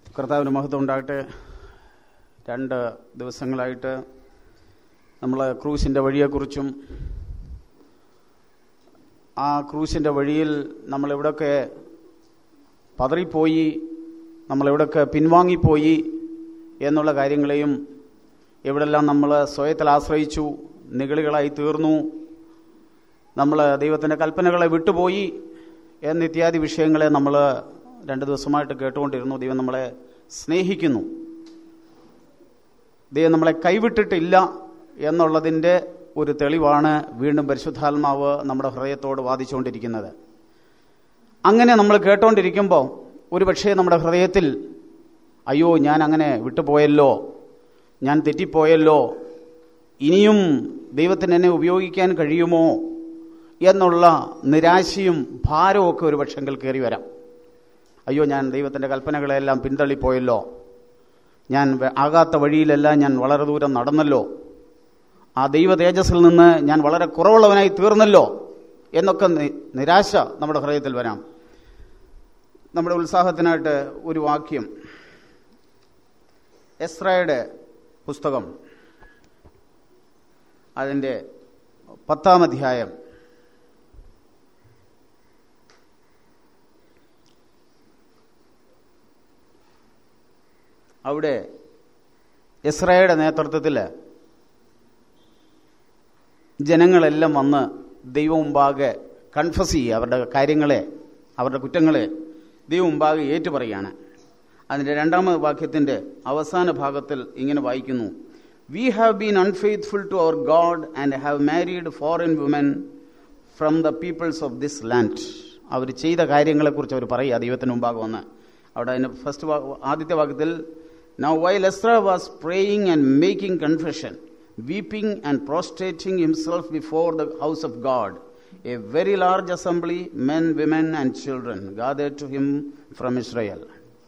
കർത്താവിന് മഹത്വം ഉണ്ടാകട്ടെ രണ്ട് ദിവസങ്ങളായിട്ട് നമ്മൾ ക്രൂസിൻ്റെ വഴിയെക്കുറിച്ചും ആ ക്രൂസിൻ്റെ വഴിയിൽ നമ്മളെവിടെയൊക്കെ പതറിപ്പോയി നമ്മളെവിടെയൊക്കെ പിൻവാങ്ങിപ്പോയി എന്നുള്ള കാര്യങ്ങളെയും എവിടെല്ലാം നമ്മൾ സ്വയത്തിൽ ആശ്രയിച്ചു നിഗളികളായി തീർന്നു നമ്മൾ ദൈവത്തിൻ്റെ കൽപ്പനകളെ വിട്ടുപോയി എന്നിത്യാദി വിഷയങ്ങളെ നമ്മൾ രണ്ട് ദിവസമായിട്ട് കേട്ടുകൊണ്ടിരുന്നു ദൈവം നമ്മളെ സ്നേഹിക്കുന്നു ദൈവം നമ്മളെ കൈവിട്ടിട്ടില്ല എന്നുള്ളതിൻ്റെ ഒരു തെളിവാണ് വീണ്ടും പരിശുദ്ധാത്മാവ് നമ്മുടെ ഹൃദയത്തോട് വാദിച്ചുകൊണ്ടിരിക്കുന്നത് അങ്ങനെ നമ്മൾ കേട്ടോണ്ടിരിക്കുമ്പോൾ ഒരു പക്ഷേ നമ്മുടെ ഹൃദയത്തിൽ അയ്യോ ഞാൻ അങ്ങനെ വിട്ടുപോയല്ലോ ഞാൻ തെറ്റിപ്പോയല്ലോ ഇനിയും ദൈവത്തിന് എന്നെ ഉപയോഗിക്കാൻ കഴിയുമോ എന്നുള്ള നിരാശയും ഭാരവും ഒക്കെ ഒരു പക്ഷെങ്കിൽ കയറി വരാം അയ്യോ ഞാൻ ദൈവത്തിൻ്റെ കൽപ്പനകളെല്ലാം പിന്തള്ളിപ്പോയല്ലോ ഞാൻ ആകാത്ത വഴിയിലെല്ലാം ഞാൻ വളരെ ദൂരം നടന്നല്ലോ ആ ദൈവ തേജസ്സിൽ നിന്ന് ഞാൻ വളരെ കുറവുള്ളവനായി തീർന്നല്ലോ എന്നൊക്കെ നിരാശ നമ്മുടെ ഹൃദയത്തിൽ വരാം നമ്മുടെ ഉത്സാഹത്തിനായിട്ട് ഒരു വാക്യം എസ്രയുടെ പുസ്തകം അതിൻ്റെ പത്താം അധ്യായം അവിടെ ഇസ്രയുടെ നേതൃത്വത്തിൽ ജനങ്ങളെല്ലാം വന്ന് ദൈവം മുമ്പാകെ കൺഫസ് ചെയ്യുക അവരുടെ കാര്യങ്ങളെ അവരുടെ കുറ്റങ്ങളെ ദൈവം മുമ്പാകെ ഏറ്റുപറയാണ് അതിൻ്റെ രണ്ടാമത് വാക്യത്തിൻ്റെ അവസാന ഭാഗത്തിൽ ഇങ്ങനെ വായിക്കുന്നു we have been unfaithful to our God and have married foreign women from the peoples of this land അവർ ചെയ്ത കാര്യങ്ങളെക്കുറിച്ച് അവർ പറയുക ദൈവത്തിന് മുമ്പാകെ വന്ന് അവിടെ അതിന് ഫസ്റ്റ് ആദ്യത്തെ വാക്യത്തിൽ now while Ezra was praying and making confession weeping and prostrating himself before the house of God a very large assembly men women and children gather to him from Israel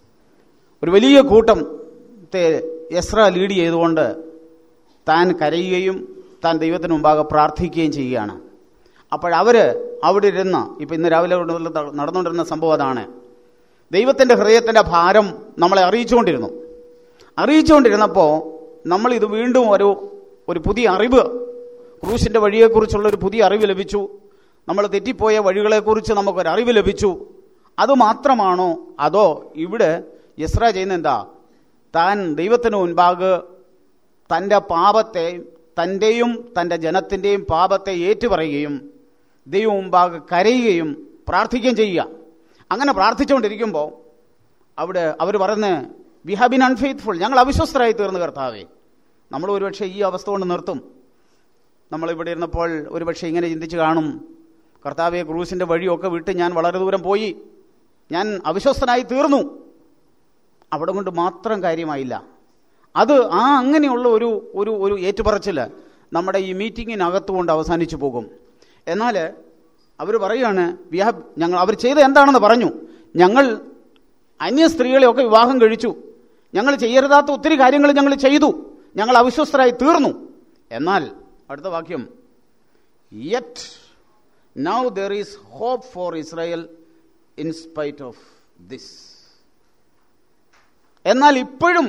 ഒരു വലിയ കൂട്ടത്തെ Ezra lead ചെയ്തുകൊണ്ട് താൻ കരയുകയും താൻ ദൈവത്തിന് മുമ്പാകെ പ്രാർത്ഥിക്കുകയും ചെയ്യുകയാണ് അപ്പോഴവര് അവിടെ ഇരുന്ന് ഇപ്പം ഇന്ന് രാവിലെ നടന്നുകൊണ്ടിരുന്ന സംഭവം അതാണ് ദൈവത്തിൻ്റെ ഹൃദയത്തിൻ്റെ ഭാരം നമ്മളെ അറിയിച്ചുകൊണ്ടിരുന്നു അറിയിച്ചുകൊണ്ടിരുന്നപ്പോൾ നമ്മൾ ഇത് വീണ്ടും ഒരു ഒരു പുതിയ അറിവ് ക്രൂശിൻ്റെ വഴിയെക്കുറിച്ചുള്ള ഒരു പുതിയ അറിവ് ലഭിച്ചു നമ്മൾ തെറ്റിപ്പോയ വഴികളെക്കുറിച്ച് നമുക്കൊരു അറിവ് ലഭിച്ചു അതുമാത്രമാണോ അതോ ഇവിടെ യസ്ര ചെയ്യുന്ന എന്താ താൻ ദൈവത്തിന് മുൻപാകെ തൻ്റെ പാപത്തെ തൻ്റെയും തൻ്റെ ജനത്തിൻ്റെയും പാപത്തെ ഏറ്റുപറയുകയും ദൈവം മുമ്പാകെ കരയുകയും പ്രാർത്ഥിക്കുകയും ചെയ്യുക അങ്ങനെ പ്രാർത്ഥിച്ചുകൊണ്ടിരിക്കുമ്പോൾ അവിടെ അവർ പറയുന്നത് വി ഹാവ് ബിൻ അൺഫെയ്ത്ത്ഫുൾ ഞങ്ങൾ അവിശ്വസ്തരായി തീർന്നു കർത്താവേ നമ്മൾ ഒരുപക്ഷെ ഈ അവസ്ഥ കൊണ്ട് നിർത്തും നമ്മൾ ഇവിടെ ഇരുന്നപ്പോൾ ഒരുപക്ഷെ ഇങ്ങനെ ചിന്തിച്ച് കാണും കർത്താവെ ക്രൂസിൻ്റെ വഴിയൊക്കെ വിട്ട് ഞാൻ വളരെ ദൂരം പോയി ഞാൻ അവിശ്വസ്തനായി തീർന്നു അവിടെ കൊണ്ട് മാത്രം കാര്യമായില്ല അത് ആ അങ്ങനെയുള്ള ഒരു ഒരു ഒരു ഏറ്റുപറച്ചിൽ നമ്മുടെ ഈ മീറ്റിങ്ങിനകത്ത് കൊണ്ട് അവസാനിച്ചു പോകും എന്നാൽ അവർ പറയുകയാണ് വി ഹാവ് ഞങ്ങൾ അവർ ചെയ്ത എന്താണെന്ന് പറഞ്ഞു ഞങ്ങൾ അന്യ സ്ത്രീകളെയൊക്കെ വിവാഹം കഴിച്ചു ഞങ്ങൾ ചെയ്യരുതാത്ത ഒത്തിരി കാര്യങ്ങൾ ഞങ്ങൾ ചെയ്തു ഞങ്ങൾ അവിശ്വസ്തരായി തീർന്നു എന്നാൽ അടുത്ത വാക്യം yet now there is hope for Israel in spite of this എന്നാൽ ഇപ്പോഴും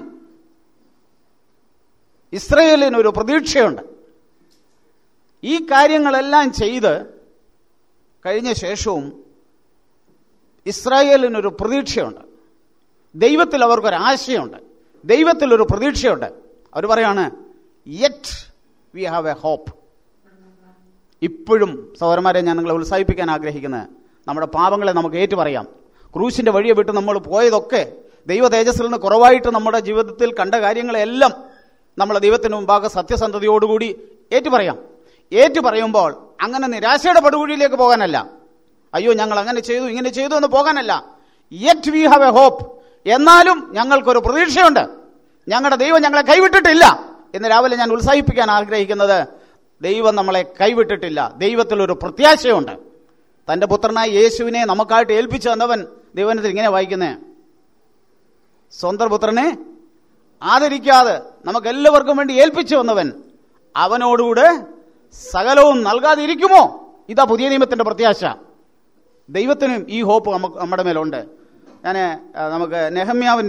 ഇസ്രയേലിനൊരു പ്രതീക്ഷയുണ്ട് ഈ കാര്യങ്ങളെല്ലാം ചെയ്ത് കഴിഞ്ഞ ശേഷവും ഇസ്രായേലിനൊരു പ്രതീക്ഷയുണ്ട് ദൈവത്തിൽ അവർക്കൊരു ആശയമുണ്ട് ദൈവത്തിൽ ഒരു പ്രതീക്ഷയുണ്ട് അവർ പറയാണ് yet we have a hope ഇപ്പോഴും സഹോദരന്മാരെ ഞാൻ നിങ്ങളെ ഉത്സാഹിപ്പിക്കാൻ ആഗ്രഹിക്കുന്നത് നമ്മുടെ പാപങ്ങളെ നമുക്ക് ഏറ്റു പറയാം ക്രൂശിന്റെ വഴിയെ വിട്ട് നമ്മൾ പോയതൊക്കെ ദൈവ തേജസ്സിൽ നിന്ന് കുറവായിട്ട് നമ്മുടെ ജീവിതത്തിൽ കണ്ട കാര്യങ്ങളെല്ലാം നമ്മൾ ദൈവത്തിന് മുമ്പാകെ സത്യസന്ധതയോടുകൂടി ഏറ്റുപറയാം ഏറ്റു പറയുമ്പോൾ അങ്ങനെ നിരാശയുടെ പടുകുഴിയിലേക്ക് പോകാനല്ല അയ്യോ ഞങ്ങൾ അങ്ങനെ ചെയ്തു ഇങ്ങനെ ചെയ്തു എന്ന് പോകാനല്ല yet we have a hope എന്നാലും ഞങ്ങൾക്കൊരു പ്രതീക്ഷയുണ്ട് ഞങ്ങളുടെ ദൈവം ഞങ്ങളെ കൈവിട്ടിട്ടില്ല എന്ന് രാവിലെ ഞാൻ ഉത്സാഹിപ്പിക്കാൻ ആഗ്രഹിക്കുന്നത് ദൈവം നമ്മളെ കൈവിട്ടിട്ടില്ല ദൈവത്തിൽ ഒരു പ്രത്യാശയുണ്ട് തന്റെ പുത്രനായ യേശുവിനെ നമുക്കായിട്ട് ഏൽപ്പിച്ചു തന്നവൻ ദൈവനത്തിൽ ഇങ്ങനെ വായിക്കുന്നേ സ്വന്തം പുത്രനെ ആദരിക്കാതെ നമുക്ക് എല്ലാവർക്കും വേണ്ടി ഏൽപ്പിച്ചു വന്നവൻ അവനോടുകൂടെ സകലവും നൽകാതിരിക്കുമോ ഇതാ പുതിയ നിയമത്തിന്റെ പ്രത്യാശ ദൈവത്തിനും ഈ ഹോപ്പ് നമുക്ക് നമ്മുടെ മേലുണ്ട് ഞാൻ നമുക്ക് നെഹമ്യാവിൻ്റെ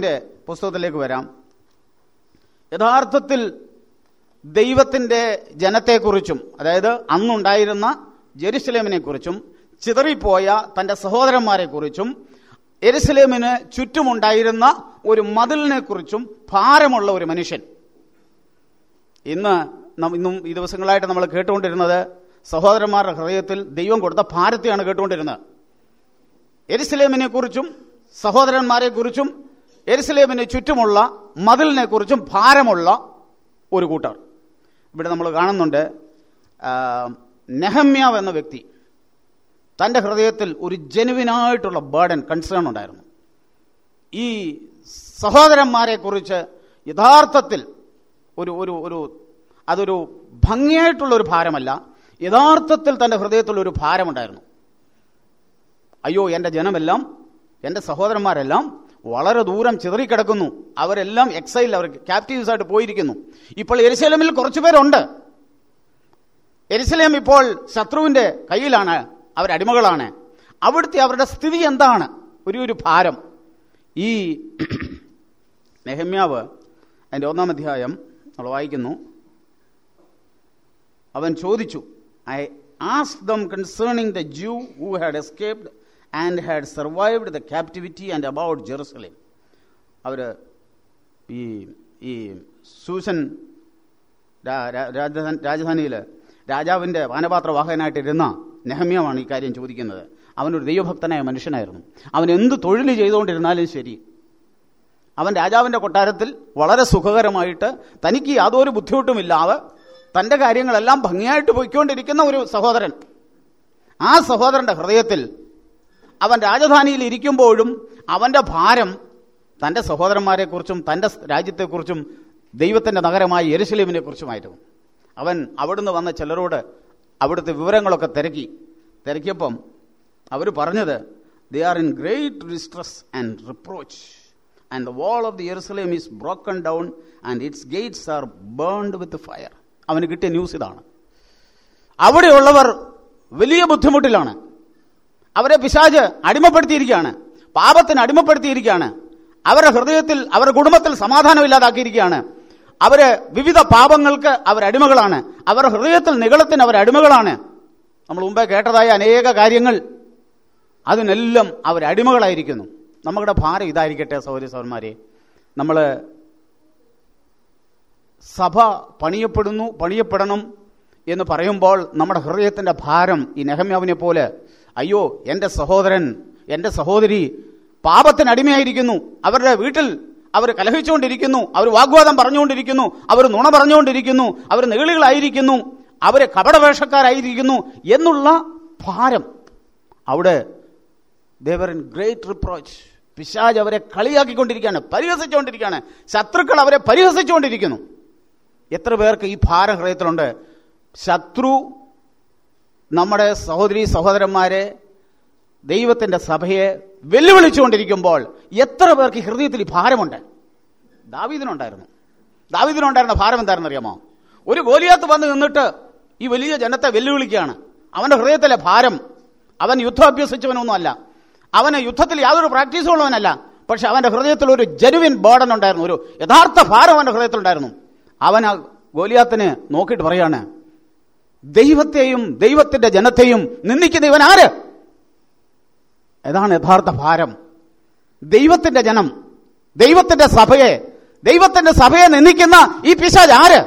പുസ്തകത്തിലേക്ക് വരാം യഥാർത്ഥത്തിൽ ദൈവത്തിന്റെ ജനത്തെക്കുറിച്ചും അതായത് അന്നുണ്ടായിരുന്ന ജെറുസലേമിനെ കുറിച്ചും ചിതറിപ്പോയ തന്റെ സഹോദരന്മാരെ കുറിച്ചും എരുസലേമിന് ചുറ്റുമുണ്ടായിരുന്ന ഒരു മതിലിനെ കുറിച്ചും ഭാരമുള്ള ഒരു മനുഷ്യൻ ഇന്ന് നം- ഇന്നും ഈ ദിവസങ്ങളായിട്ട് നമ്മൾ കേട്ടുകൊണ്ടിരുന്നത് സഹോദരന്മാരുടെ ഹൃദയത്തിൽ ദൈവം കൊടുത്ത ഭാരത്തെയാണ് കേട്ടുകൊണ്ടിരുന്നത് എരുസലേമിനെ കുറിച്ചും സഹോദരന്മാരെ കുറിച്ചും എരുസലേമിന് ചുറ്റുമുള്ള മതിലിനെ കുറിച്ചും ഭാരമുള്ള ഒരു കൂട്ടർ ഇവിടെ നമ്മൾ കാണുന്നുണ്ട് ആ, നെഹമ്യാവ് എന്ന വ്യക്തി തന്റെ ഹൃദയത്തിൽ ഒരു ജെനുവിനായിട്ടുള്ള ബേർഡൻ കൺസേൺ ഉണ്ടായിരുന്നു ഈ സഹോദരന്മാരെ കുറിച്ച് യഥാർത്ഥത്തിൽ ഒരു ഒരു ഒരു അതൊരു ഭംഗിയായിട്ടുള്ള ഒരു ഭാരമല്ല യഥാർത്ഥത്തിൽ തന്റെ ഹൃദയത്തിൽ ഒരു ഭാരമുണ്ടായിരുന്നു അയ്യോ എൻ്റെ ജനമെല്ലാം എൻ്റെ സഹോദരന്മാരെല്ലാം വളരെ ദൂരം ചിതറിക്കിടക്കുന്നു അവരെല്ലാം എക്സൈൽ അവർ ക്യാപ്റ്റീവ്സ് ആയിട്ട് പോയിരിക്കുന്നു ഇപ്പോൾ എരുസലേമിൽ കുറച്ചു പേരുണ്ട് എരുസലേം ഇപ്പോൾ ശത്രുവിന്റെ കയ്യിലാണ് അവരടിമകളാണ് അവിടുത്തെ അവരുടെ സ്ഥിതി എന്താണ് ഒരു ഒരു ഭാരം ഈ നെഹമ്യാവ് അതിൻ്റെ ഒന്നാം അധ്യായം നമ്മൾ വായിക്കുന്നു അവൻ ചോദിച്ചു I ask them concerning the Jew who had escaped and had survived the captivity and about Jerusalem അവർ ഈ ഈ സൂസൻ രാ- രാ- രാജധാനി രാജധാനിയിൽ രാജാവിൻ്റെ പാനപാത്രവാഹകനായിട്ടിരുന്ന നെഹമ്യമാണ് ഈ കാര്യം ചോദിക്കുന്നത് അവനൊരു ദൈവഭക്തനായ മനുഷ്യനായിരുന്നു അവൻ എന്ത് തൊഴിൽ ചെയ്തുകൊണ്ടിരുന്നാലും ശരി അവൻ രാജാവിൻ്റെ കൊട്ടാരത്തിൽ വളരെ സുഖകരമായിട്ട് തനിക്ക് യാതൊരു ബുദ്ധിമുട്ടുമില്ലാതെ തൻ്റെ കാര്യങ്ങളെല്ലാം ഭംഗിയായിട്ട് പോയിക്കൊണ്ടിരിക്കുന്ന ഒരു സഹോദരൻ ആ സഹോദരന്റെ ഹൃദയത്തിൽ അവൻ രാജധാനിയിൽ ഇരിക്കുമ്പോഴും അവന്റെ ഭാരം തന്റെ സഹോദരന്മാരെക്കുറിച്ചും തന്റെ രാജ്യത്തെക്കുറിച്ചും ദൈവത്തിന്റെ നഗരമായ യെരുസലേമിനെ കുറിച്ചുമായിരുന്നു അവൻ അവിടുന്ന് വന്ന ചിലരോട് അവിടുത്തെ വിവരങ്ങളൊക്കെ തിരക്കി തിരക്കിയപ്പം അവർ പറഞ്ഞത് they are in great distress and reproach and the wall of the Jerusalem is broken down and its gates are burned with fire അവന് കിട്ടിയ ന്യൂസ് ഇതാണ് അവിടെയുള്ളവർ വലിയ ബുദ്ധിമുട്ടിലാണ് അവരെ പിശാജ് അടിമപ്പെടുത്തിയിരിക്കുകയാണ് പാപത്തിന് അടിമപ്പെടുത്തിയിരിക്കുകയാണ് അവരുടെ ഹൃദയത്തിൽ അവരുടെ കുടുംബത്തിൽ സമാധാനമില്ലാതാക്കിയിരിക്കുകയാണ് അവര് വിവിധ പാപങ്ങൾക്ക് അവരടിമകളാണ് അവരുടെ ഹൃദയത്തിൽ നികളത്തിന് അവരടിമകളാണ് നമ്മൾ മുമ്പേ കേട്ടതായ അനേക കാര്യങ്ങൾ അതിനെല്ലാം അവരടിമകളായിരിക്കുന്നു നമ്മുടെ ഭാരം ഇതായിരിക്കട്ടെ സൗര്യ സൗന്മാരെ നമ്മൾ സഭ പണിയപ്പെടുന്നു പണിയപ്പെടണം എന്ന് പറയുമ്പോൾ നമ്മുടെ ഹൃദയത്തിന്റെ ഭാരം ഈ നെഹമ്യാവിനെ പോലെ അയ്യോ എൻ്റെ സഹോദരൻ എൻ്റെ സഹോദരി പാപത്തിന് അടിമയായിരിക്കുന്നു അവരുടെ വീട്ടിൽ അവർ കലഹിച്ചുകൊണ്ടിരിക്കുന്നു അവർ വാഗ്വാദം പറഞ്ഞുകൊണ്ടിരിക്കുന്നു അവർ നുണ പറഞ്ഞുകൊണ്ടിരിക്കുന്നു അവർ നീളികളായിരിക്കുന്നു അവർ കപടവേഷക്കാരായിരിക്കുന്നു എന്നുള്ള ഭാരം അവിടെ ദേവർ ഇൻ ഗ്രേറ്റ് റിപ്രോച്ച് പിശാജ് അവരെ കളിയാക്കിക്കൊണ്ടിരിക്കുകയാണ് പരിഹസിച്ചുകൊണ്ടിരിക്കുകയാണ് ശത്രുക്കൾ അവരെ പരിഹസിച്ചുകൊണ്ടിരിക്കുന്നു എത്ര പേർക്ക് ഈ ഭാരം ഹൃദയത്തിലുണ്ട് ശത്രു നമ്മുടെ സഹോദരി സഹോദരന്മാരെ ദൈവത്തിന്റെ സഭയെ വെല്ലുവിളിച്ചുകൊണ്ടിരിക്കുമ്പോൾ എത്ര പേർക്ക് ഈ ഹൃദയത്തിൽ ഈ ഭാരമുണ്ട് ദാവീദിനുണ്ടായിരുന്നു ദാവീദിനുണ്ടായിരുന്ന ഭാരം എന്താണെന്ന് അറിയാമോ ഒരു ഗോലിയാത്ത് വന്ന് നിന്നിട്ട് ഈ വലിയ ജനത്തെ വെല്ലുവിളിക്കുകയാണ് അവന്റെ ഹൃദയത്തിലെ ഭാരം അവൻ യുദ്ധം അഭ്യസിച്ചവനൊന്നുമല്ല അവന് യുദ്ധത്തിൽ യാതൊരു പ്രാക്ടീസും ഉള്ളവനല്ല പക്ഷെ അവന്റെ ഹൃദയത്തിൽ ഒരു ജനുവിൻ ബേർഡൻ ഉണ്ടായിരുന്നു ഒരു യഥാർത്ഥ ഭാരം അവന്റെ ഹൃദയത്തിലുണ്ടായിരുന്നു അവൻ ആ ഗോലിയാത്തിനെ നോക്കിയിട്ട് പറയാണ് ദൈവത്തെയും ദൈവത്തിന്റെ ജനത്തെയും നിന്ദിക്കുന്ന ഇവൻ ആര് ഇതാണ് യഥാർത്ഥ ഭാരം ദൈവത്തിന്റെ ജനം ദൈവത്തിന്റെ സഭയെ ദൈവത്തിന്റെ സഭയെ നിന്ദിക്കുന്ന ഈ പിശാജ് ആര്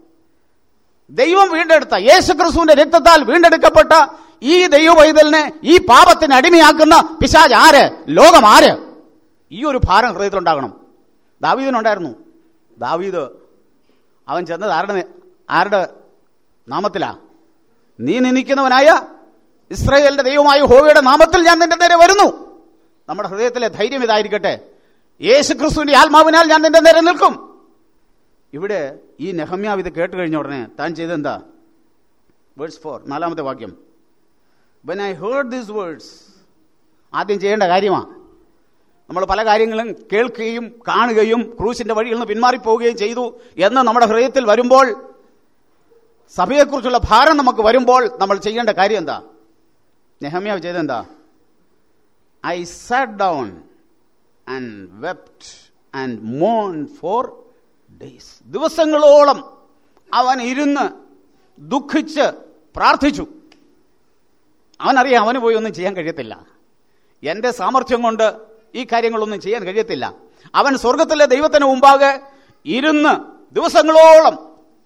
ദൈവം വീണ്ടെടുത്ത യേശു ക്രിസ്തുവിന്റെ രക്തത്താൽ വീണ്ടെടുക്കപ്പെട്ട ഈ ദൈവവൈതലിനെ ഈ പാപത്തിന് അടിമയാക്കുന്ന പിശാജ് ആര് ലോകം ആര് ഈ ഒരു ഭാരം ഹൃദയത്തിലുണ്ടാകണം ദാവീദിനുണ്ടായിരുന്നു ദാവീദ് അവൻ ചെന്നത് ആരുടെ നേ- ആരുടെ നാമത്തിലാ നീ നിന്ദിക്കുന്നവനായ ഇസ്രായേലിന്റെ ദൈവമായ ഹോവയുടെ നാമത്തിൽ ഞാൻ നിന്റെ നേരെ വരുന്നു നമ്മുടെ ഹൃദയത്തിലെ ധൈര്യം ഇതായിരിക്കട്ടെ യേശു ക്രിസ്തുവിന്റെ ആത്മാവിനാൽ ഞാൻ നിന്റെ നേരെ നിൽക്കും ഇവിടെ ഈ നെഹമ്യാവ് ഇത് കേട്ട് കഴിഞ്ഞ ഉടനെ താൻ ചെയ്തെന്താ വേർഡ്സ് ഫോർ നാലാമത്തെ വാക്യം when I heard these words ആദ്യം ചെയ്യേണ്ട കാര്യമാണ് നമ്മൾ പല കാര്യങ്ങളും കേൾക്കുകയും കാണുകയും ക്രൂശിന്റെ വഴിയിൽ നിന്ന് പിന്മാറിപ്പോവുകയും ചെയ്തു എന്ന് നമ്മുടെ ഹൃദയത്തിൽ വരുമ്പോൾ സഭയെക്കുറിച്ചുള്ള ഭാരം നമുക്ക് വരുമ്പോൾ നമ്മൾ ചെയ്യേണ്ട കാര്യം എന്താ നെഹമ്യാവ് ചെയ്തെന്താ I sat down and wept and മോൺ ഫോർ ഡേയ്സ് ദിവസങ്ങളോളം അവൻ ഇരുന്ന് ദുഃഖിച്ച് പ്രാർത്ഥിച്ചു അവനറിയാം അവന് പോയി ഒന്നും ചെയ്യാൻ കഴിയത്തില്ല എന്റെ സാമർഥ്യം കൊണ്ട് ഈ കാര്യങ്ങളൊന്നും ചെയ്യാൻ കഴിയത്തില്ല അവൻ സ്വർഗത്തിലെ ദൈവത്തിന് മുമ്പാകെ ഇരുന്ന് ദിവസങ്ങളോളം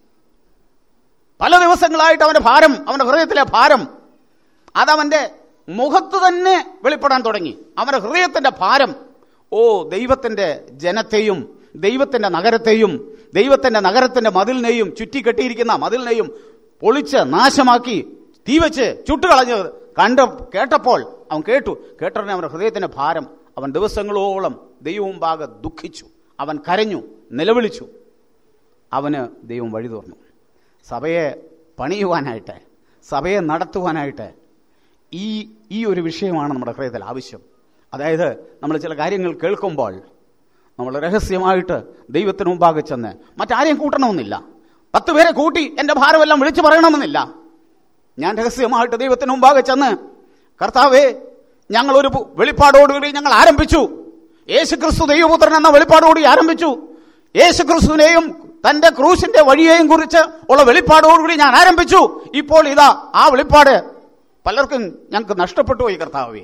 പല ദിവസങ്ങളായിട്ട് അവന്റെ ഭാരം അവന്റെ ഹൃദയത്തിലെ ഭാരം അതവന്റെ മുഖത്ത് തന്നെ വെളിപ്പെടാൻ തുടങ്ങി അവന്റെ ഹൃദയത്തിന്റെ ഭാരം ഓ ദൈവത്തിന്റെ ജനത്തെയും ദൈവത്തിന്റെ നഗരത്തെയും ദൈവത്തിന്റെ നഗരത്തിന്റെ മതിലിനെയും ചുറ്റിക്കെട്ടിയിരിക്കുന്ന മതിലിനെയും പൊളിച്ച് നാശമാക്കി തീ വെച്ച് ചുട്ടുകളഞ്ഞ് കണ്ട് കേട്ടപ്പോൾ അവൻ കേട്ടു കേട്ടറിനെ അവന്റെ ഹൃദയത്തിന്റെ ഭാരം അവൻ ദിവസങ്ങളോളം ദൈവവും പാകെ ദുഃഖിച്ചു അവൻ കരഞ്ഞു നിലവിളിച്ചു അവന് ദൈവം വഴി തുറന്നു സഭയെ പണിയുവാനായിട്ട് സഭയെ നടത്തുവാനായിട്ട് ഈ ഈ ഒരു വിഷയമാണ് നമ്മുടെ ഹൃദയത്തിൽ ആവശ്യം അതായത് നമ്മൾ ചില കാര്യങ്ങൾ കേൾക്കുമ്പോൾ നമ്മൾ രഹസ്യമായിട്ട് ദൈവത്തിന് മുമ്പാകെ ചെന്ന് മറ്റാരെയും കൂട്ടണമെന്നില്ല പത്ത് പേരെ കൂട്ടി എന്റെ ഭാരമെല്ലാം വിളിച്ചു പറയണമെന്നില്ല ഞാൻ രഹസ്യമായിട്ട് ദൈവത്തിന് മുമ്പാകെ ചെന്ന് കർത്താവേ ഞങ്ങൾ ഒരു പു- വെളിപ്പാടോടുകൂടി ഞങ്ങൾ ആരംഭിച്ചു യേശു ക്രിസ്തു ദൈവപുത്രൻ എന്ന വെളിപ്പാടോടുകൂടി ആരംഭിച്ചു യേശു ക്രിസ്തുവിനെയും തന്റെ ക്രൂശിന്റെ വഴിയെയും കുറിച്ച് ഉള്ള വെളിപ്പാടോടുകൂടി ഞാൻ ആരംഭിച്ചു ഇപ്പോൾ ഇതാ ആ വെളിപ്പാട് പലർക്കും ഞങ്ങൾക്ക് നഷ്ടപ്പെട്ടു പോയി കർത്താവേ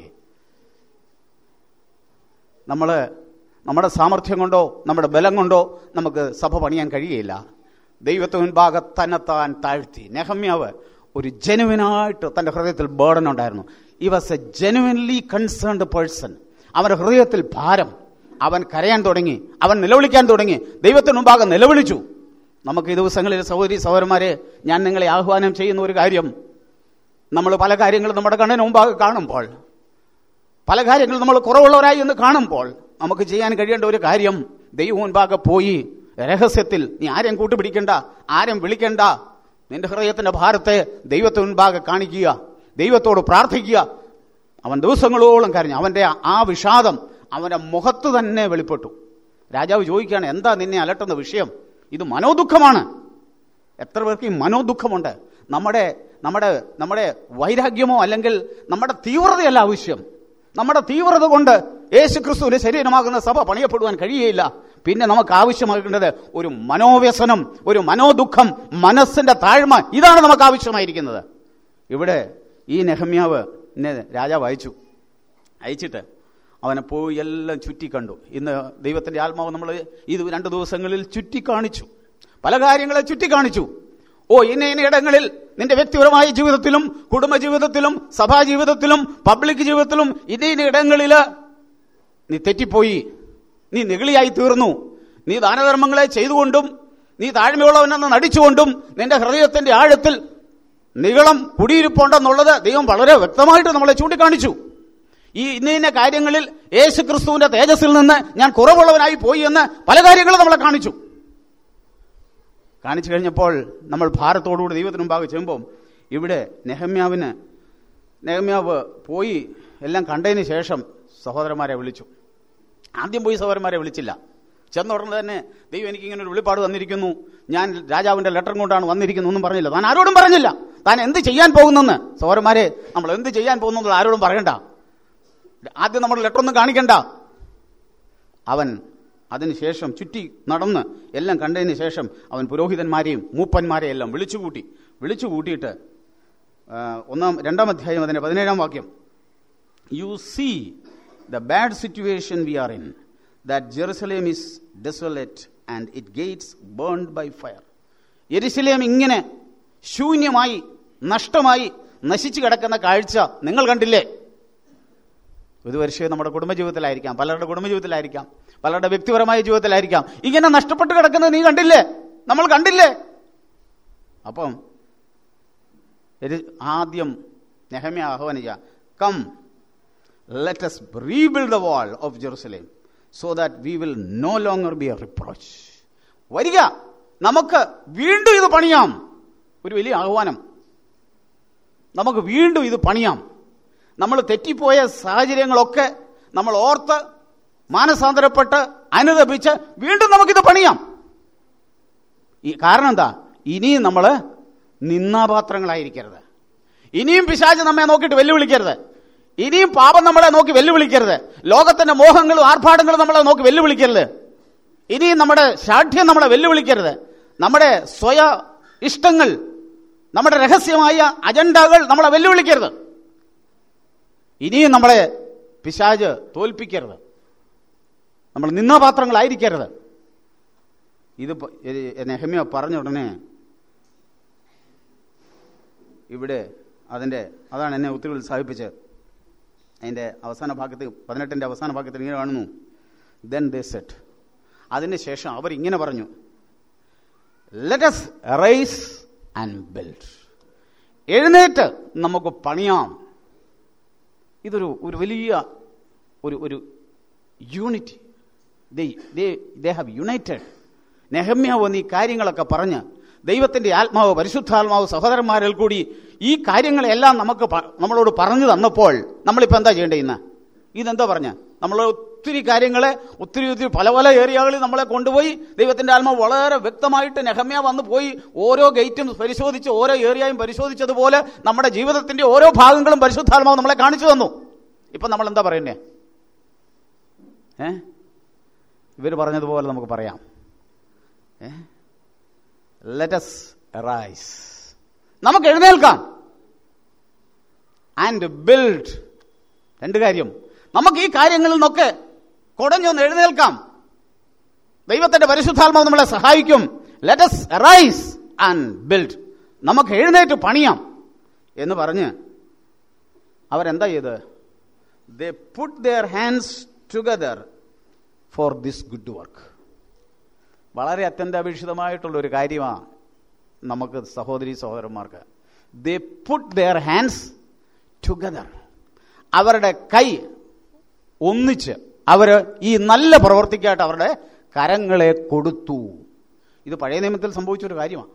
നമ്മൾ നമ്മുടെ സാമർഥ്യം കൊണ്ടോ നമ്മുടെ ബലം കൊണ്ടോ നമുക്ക് സഭ പണിയാൻ കഴിയുകയില്ല ദൈവത്തിന് മുൻപാകെ തന്നെത്താൻ താഴ്ത്തി നെഹമ്യാവ് ഒരു ജെനുവിനായിട്ട് തന്റെ ഹൃദയത്തിൽ ബേർഡൻ ഉണ്ടായിരുന്നു he was a genuinely concerned person അവന്റെ ഹൃദയത്തിൽ ഭാരം അവൻ കരയാൻ തുടങ്ങി അവൻ നിലവിളിക്കാൻ തുടങ്ങി ദൈവത്തിന് മുമ്പാകെ നിലവിളിച്ചു നമുക്ക് ഈ ദിവസങ്ങളിൽ സഹോദരി സഹോദരന്മാരെ ഞാൻ നിങ്ങളെ ആഹ്വാനം ചെയ്യുന്ന ഒരു കാര്യം നമ്മൾ പല കാര്യങ്ങളും നമ്മുടെ കണ്ണിന് മുമ്പാകെ കാണുമ്പോൾ പല കാര്യങ്ങളും നമ്മൾ കുറവുള്ളവരായി എന്ന് കാണുമ്പോൾ നമുക്ക് ചെയ്യാൻ കഴിയേണ്ട ഒരു കാര്യം ദൈവം മുൻപാകെ പോയി രഹസ്യത്തിൽ നീ ആരെയും കൂട്ടുപിടിക്കണ്ട ആരും വിളിക്കണ്ട നിന്റെ ഹൃദയത്തിന്റെ ഭാരത്തെ ദൈവത്തിന് മുൻപാകെ കാണിക്കുക ദൈവത്തോട് പ്രാർത്ഥിക്കുക അവൻ ദിവസങ്ങളോളം കരഞ്ഞു അവന്റെ ആ വിഷാദം അവന്റെ മുഖത്ത് തന്നെ വെളിപ്പെട്ടു രാജാവ് ചോദിക്കുകയാണ് എന്താ നിന്നെ അലട്ടുന്ന വിഷയം ഇത് മനോദുഃഖമാണ് എത്ര പേർക്ക് ഈ മനോദുഃഖമുണ്ട് നമ്മുടെ നമ്മുടെ നമ്മുടെ വൈരാഗ്യമോ അല്ലെങ്കിൽ നമ്മുടെ തീവ്രതയല്ല ആവശ്യം നമ്മുടെ തീവ്രത കൊണ്ട് യേശു ക്രിസ്തുവിന്റെ ശരീരമാകുന്ന സഭ പണിയപ്പെടുവാൻ കഴിയുകയില്ല പിന്നെ നമുക്ക് ആവശ്യമാകേണ്ടത് ഒരു മനോവ്യസനം ഒരു മനോദുഃഖം മനസ്സിന്റെ താഴ്മ ഇതാണ് നമുക്ക് ആവശ്യമായിരിക്കുന്നത് ഇവിടെ ഈ നെഹമ്യാവ് എന്നെ രാജാവ് അയച്ചു അയച്ചിട്ട് അവനെ പോയി എല്ലാം ചുറ്റി കണ്ടു ഇന്ന് ദൈവത്തിന്റെ ആത്മാവ് നമ്മൾ ഇത് രണ്ട് ദിവസങ്ങളിൽ ചുറ്റി കാണിച്ചു പല കാര്യങ്ങളെ ചുറ്റി കാണിച്ചു ഓ ഇന്ന ഇന്ന ഇടങ്ങളിൽ നിന്റെ വ്യക്തിപരമായ ജീവിതത്തിലും കുടുംബ ജീവിതത്തിലും സഭാ ജീവിതത്തിലും പബ്ലിക് ജീവിതത്തിലും ഇന്ന ഇന്ന ഇടങ്ങളില് നീ തെറ്റിപ്പോയി നീ നിഗളിയായി തീർന്നു നീ ദാനധർമ്മങ്ങളെ ചെയ്തുകൊണ്ടും നീ താഴ്മയുള്ളവനെന്ന് നടിച്ചുകൊണ്ടും നിന്റെ ഹൃദയത്തിന്റെ ആഴത്തിൽ നികളം കുടിയിരിപ്പുണ്ടെന്നുള്ളത് ദൈവം വളരെ വ്യക്തമായിട്ട് നമ്മളെ ചൂണ്ടിക്കാണിച്ചു ഈ ഇന്ന ഇന്ന കാര്യങ്ങളിൽ യേശു ക്രിസ്തുവിന്റെ തേജസ്സിൽ നിന്ന് ഞാൻ കുറവുള്ളവനായി പോയി എന്ന് പല കാര്യങ്ങളും നമ്മളെ കാണിച്ചു കാണിച്ചു കഴിഞ്ഞപ്പോൾ നമ്മൾ ഭാരത്തോടുകൂടി ദൈവത്തിന് മുമ്പാകെ ചെല്ലുമ്പോൾ ഇവിടെ നെഹമ്യാവിന് നെഹമ്യാവ് പോയി എല്ലാം കണ്ടതിന് ശേഷം സഹോദരന്മാരെ വിളിച്ചു ആദ്യം പോയി സഹോദരന്മാരെ വിളിച്ചില്ല ചെന്ന ഉടനെ തന്നെ ദൈവം എനിക്ക് ഇങ്ങനെ ഒരു വെളിപ്പാട് വന്നിരിക്കുന്നു ഞാൻ രാജാവിന്റെ ലെറ്റർ കൊണ്ടാണ് വന്നിരിക്കുന്നു ഒന്നും പറഞ്ഞില്ല താൻ ആരോടും പറഞ്ഞില്ല താൻ എന്ത് ചെയ്യാൻ പോകുന്നെന്ന് സഹോദരന്മാരെ നമ്മൾ എന്ത് ചെയ്യാൻ പോകുന്നത് ആരോടും പറയണ്ട ആദ്യം നമ്മൾ ലെറ്റർ ഒന്നും കാണിക്കണ്ട അവൻ അതിനുശേഷം ചുറ്റി നടന്ന് എല്ലാം കണ്ടതിന് ശേഷം അവൻ പുരോഹിതന്മാരെയും മൂപ്പന്മാരെയും എല്ലാം വിളിച്ചുകൂട്ടി വിളിച്ചുകൂട്ടിയിട്ട് ആ, ഒന്നാം രണ്ടാം അധ്യായം അതിന്റെ പതിനേഴാം വാക്യം you see the bad situation we are in that Jerusalem is desolate and it gates burned by fire എരിശിലേം ഇങ്ങനെ ശൂന്യമായി നഷ്ടമായി നശിച്ചു കിടക്കുന്ന കാഴ്ച നിങ്ങൾ കണ്ടില്ലേ ഒരു വർഷം നമ്മുടെ കുടുംബജീവിതത്തിലായിരിക്കാം പലരുടെ കുടുംബജീവിതത്തിലായിരിക്കാം പലരുടെ വ്യക്തിപരമായ ജീവിതത്തിലായിരിക്കാം ഇങ്ങനെ നഷ്ടപ്പെട്ട് കിടക്കുന്നത് നീ കണ്ടില്ലേ നമ്മൾ കണ്ടില്ലേ അപ്പം എരി- ആദ്യം നെഹമ്യ ആഹ്വാനിച്ച come let us rebuild the wall of Jerusalem so that we will no longer be a reproach. വരിക നമുക്ക് വീണ്ടും ഇത് പണിയാം ഒരു വലിയ ആഹ്വാനം നമുക്ക് വീണ്ടും ഇത് പണിയാം നമ്മൾ തെറ്റിപ്പോയ സാഹചര്യങ്ങളൊക്കെ നമ്മൾ ഓർത്ത് മാനസാന്തരപ്പെട്ട് അനുദപിച്ച് വീണ്ടും നമുക്കിത് പണിയാം ഈ കാരണം എന്താ ഇനിയും നമ്മൾ നിന്നാപാത്രങ്ങളായിരിക്കരുത് ഇനിയും പിശാച് നമ്മെ നോക്കിയിട്ട് വെല്ലുവിളിക്കരുത് ഇനിയും പാപം നമ്മളെ നോക്കി വെല്ലുവിളിക്കരുത് ലോകത്തിന്റെ മോഹങ്ങളും ആർഭാടങ്ങളും നമ്മളെ നോക്കി വെല്ലുവിളിക്കരുത് ഇനി നമ്മുടെ ശാഠ്യം നമ്മളെ വെല്ലുവിളിക്കരുത് നമ്മുടെ സ്വയ ഇഷ്ടങ്ങൾ നമ്മുടെ രഹസ്യമായ അജണ്ടകൾ നമ്മളെ വെല്ലുവിളിക്കരുത് ഇനിയും നമ്മളെ പിശാജ് തോൽപ്പിക്കരുത് നമ്മൾ നിന്നപാത്രങ്ങളായിരിക്കരുത് ഇത് പ- ഇത് നെഹമ്യ പറഞ്ഞ ഉടനെ ഇവിടെ അതിൻ്റെ അതാണ് എന്നെ ഒത്തിരി ഉത്സാഹിപ്പിച്ചത് അതിൻ്റെ അവസാന ഭാഗത്ത് പതിനെട്ടിൻ്റെ അവസാന ഭാഗത്തിൽ ഇങ്ങനെ കാണുന്നു ദെൻ ദേ സെറ്റ് അതിന് ശേഷം അവർ ഇങ്ങനെ പറഞ്ഞു ലെറ്റസ് റൈസ് ആൻഡ് ബിൽഡ് എഴുന്നേറ്റ് നമുക്ക് പണിയാം ഇതൊരു ഒരു വലിയ ഒരു ഒരു യൂണിറ്റി ദേ ഹാവ് യുണൈറ്റഡ് നെഹമ്യാവ് വന്ന് ഈ കാര്യങ്ങളൊക്കെ പറഞ്ഞ് ദൈവത്തിന്റെ ആത്മാവ് പരിശുദ്ധാത്മാവ് സഹോദരന്മാരിൽ കൂടി ഈ കാര്യങ്ങളെല്ലാം നമുക്ക് പ- നമ്മളോട് പറഞ്ഞു തന്നപ്പോൾ നമ്മളിപ്പോൾ എന്താ ചെയ്യേണ്ടത് ഇന്ന് ഇതെന്താ പറഞ്ഞ നമ്മൾ ഒത്തിരി കാര്യങ്ങളെ ഒത്തിരി ഒത്തിരി പല പല ഏരിയകളിൽ നമ്മളെ കൊണ്ടുപോയി ദൈവത്തിന്റെ ആത്മാവ് വളരെ വ്യക്തമായിട്ട് നെഹമ്യ വന്ന് പോയി ഓരോ ഗേറ്റും പരിശോധിച്ച് ഓരോ ഏരിയയും പരിശോധിച്ചതുപോലെ നമ്മുടെ ജീവിതത്തിന്റെ ഓരോ ഭാഗങ്ങളും പരിശുദ്ധാത്മാവ് നമ്മളെ കാണിച്ചു തന്നു ഇപ്പൊ നമ്മൾ എന്താ പറയുന്നേ ഏ ഇവർ പറഞ്ഞതുപോലെ നമുക്ക് പറയാം ഏ ലെറ്റസ് റൈസ് നമുക്ക് എഴുന്നേൽക്കാം ആൻഡ് ബിൽഡ് രണ്ട് കാര്യം നമുക്ക് ഈ കാര്യങ്ങളിൽ നിന്നൊക്കെ കുടഞ്ഞൊന്ന് എഴുന്നേൽക്കാം ദൈവത്തിന്റെ പരിശുദ്ധാത്മാവ് നമ്മളെ സഹായിക്കും ലെറ്റസ് റൈസ് ആൻഡ് ബിൽഡ് നമുക്ക് എഴുന്നേറ്റ് പണിയാം എന്ന് പറഞ്ഞ് അവരെന്താ ചെയ്ത് they put their hands together for this good work വളരെ അത്യന്താപേക്ഷിതമായിട്ടുള്ള ഒരു കാര്യമാണ് നമുക്ക് സഹോദരി സഹോദരന്മാർക്ക് they put their hands together അവരുടെ കൈ ഒന്നിച്ച് അവര് ഈ നല്ല പ്രവർത്തിക്കായിട്ട് അവരുടെ കരങ്ങളെ കൊടുത്തു ഇത് പഴയ നിയമത്തിൽ സംഭവിച്ച ഒരു കാര്യമാണ്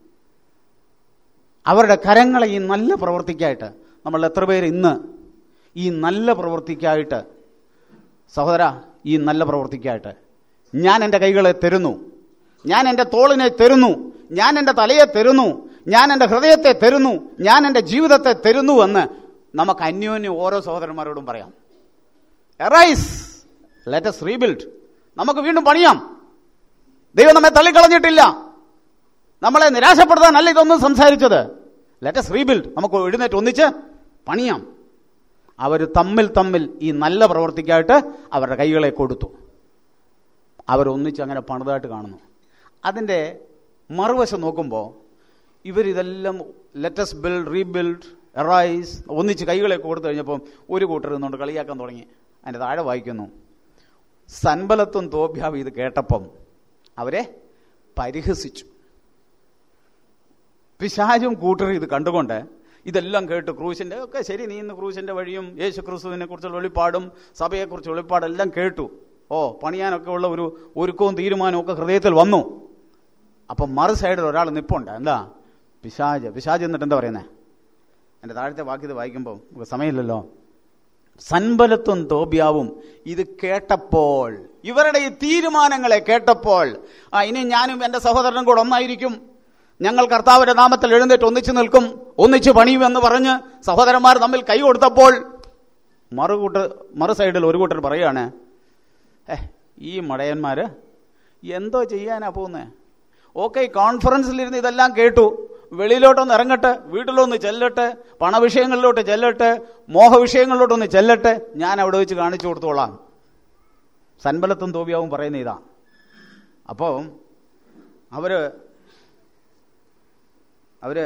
അവരുടെ കരങ്ങളെ ഈ നല്ല പ്രവർത്തിക്കായിട്ട് നമ്മൾ എത്ര പേര് ഇന്ന് ഈ നല്ല പ്രവർത്തിക്കായിട്ട് സഹോദര ഈ നല്ല പ്രവർത്തിക്കായിട്ട് ഞാൻ എൻ്റെ കൈകളെ തരുന്നു ഞാൻ എൻ്റെ തോളിനെ തരുന്നു ഞാൻ എൻ്റെ തലയെ തരുന്നു ഞാൻ എൻ്റെ ഹൃദയത്തെ തരുന്നു ഞാൻ എൻ്റെ ജീവിതത്തെ തരുന്നു എന്ന് നമുക്ക് അന്യോന്യം ഓരോ സഹോദരന്മാരോടും പറയാം എറൈസ് ലെറ്റസ് റീബിൽഡ് നമുക്ക് വീണ്ടും പണിയാം ദൈവം നമ്മെ തള്ളിക്കളഞ്ഞിട്ടില്ല നമ്മളെ നിരാശപ്പെടുത്താനല്ല ഇതൊന്നും സംസാരിച്ചത് ലെറ്റസ് റീബിൽഡ് നമുക്ക് എഴുന്നേറ്റ് ഒന്നിച്ച് പണിയാം അവർ തമ്മിൽ തമ്മിൽ ഈ നല്ല പ്രവർത്തിക്കായിട്ട് അവരുടെ കൈകളെ കൊടുത്തു അവരൊന്നിച്ച് അങ്ങനെ പണിതായിട്ട് കാണുന്നു അതിൻ്റെ മറുവശം നോക്കുമ്പോൾ ഇവരിതെല്ലാം ലെറ്റസ് ബിൽഡ് റീബിൽഡ് എറൈസ് ഒന്നിച്ച് കൈകളെ കൊടുത്തു കഴിഞ്ഞപ്പോൾ ഒരു കൂട്ടർ നിന്നുകൊണ്ട് കളിയാക്കാൻ തുടങ്ങി അതിൻ്റെ താഴെ വായിക്കുന്നു സൻബലത്തും തോബ്യാവും ഇത് കേട്ടപ്പം അവരെ പരിഹസിച്ചു പിശാചും കൂട്ടരും ഇത് കണ്ടുകൊണ്ട് ഇതെല്ലാം കേട്ട് ക്രൂശിന്റെ ഒക്കെ ശരി നീ ഇന്ന് ക്രൂശിന്റെ വഴിയും യേശു ക്രിസ്തുവിനെ കുറിച്ചുള്ള വെളിപ്പാടും സഭയെക്കുറിച്ച് വെളിപ്പാടെല്ലാം കേട്ടു ഓ പണിയാനൊക്കെ ഉള്ള ഒരു ഒരുക്കവും തീരുമാനവും ഒക്കെ ഹൃദയത്തിൽ വന്നു അപ്പം മറു സൈഡിൽ ഒരാൾ നിപ്പുണ്ട് എന്താ പിശാജ് പിശാജ് എന്നിട്ട് എന്താ പറയുന്നത് എൻ്റെ താഴത്തെ വാക്യത് വായിക്കുമ്പോൾ നമുക്ക് സമയമില്ലല്ലോ സൻബലത്തും തോബിയാവും ഇത് കേട്ടപ്പോൾ ഇവരുടെ ഈ തീരുമാനങ്ങളെ കേട്ടപ്പോൾ ആ ഇനി ഞാനും എൻ്റെ സഹോദരനും കൂടെ ഒന്നായിരിക്കും ഞങ്ങൾ കർത്താവിന്റെ നാമത്തിൽ എഴുന്നേറ്റ് ഒന്നിച്ചു നിൽക്കും ഒന്നിച്ചു പണിയുമെന്ന് പറഞ്ഞ് സഹോദരന്മാർ തമ്മിൽ കൈ കൊടുത്തപ്പോൾ മറുകൂട്ട മറു സൈഡിൽ ഒരു കൂട്ടർ പറയാണ് ഏ ഈ മടയന്മാര് എന്തോ ചെയ്യാനാ പോകുന്നേ ഓക്കെ കോൺഫറൻസിലിരുന്ന് ഇതെല്ലാം കേട്ടു വെളിയിലോട്ടൊന്ന് ഇറങ്ങട്ടെ വീട്ടിലൊന്ന് ചെല്ലട്ടെ പണവിഷയങ്ങളിലോട്ട് ചെല്ലട്ടെ മോഹവിഷയങ്ങളിലോട്ടൊന്ന് ചെല്ലട്ടെ ഞാൻ അവിടെ വെച്ച് കാണിച്ചു കൊടുത്തോളാം സൻബലത്തും തോബിയാവും പറയുന്ന ഇതാ അപ്പോൾ അവര് അവര്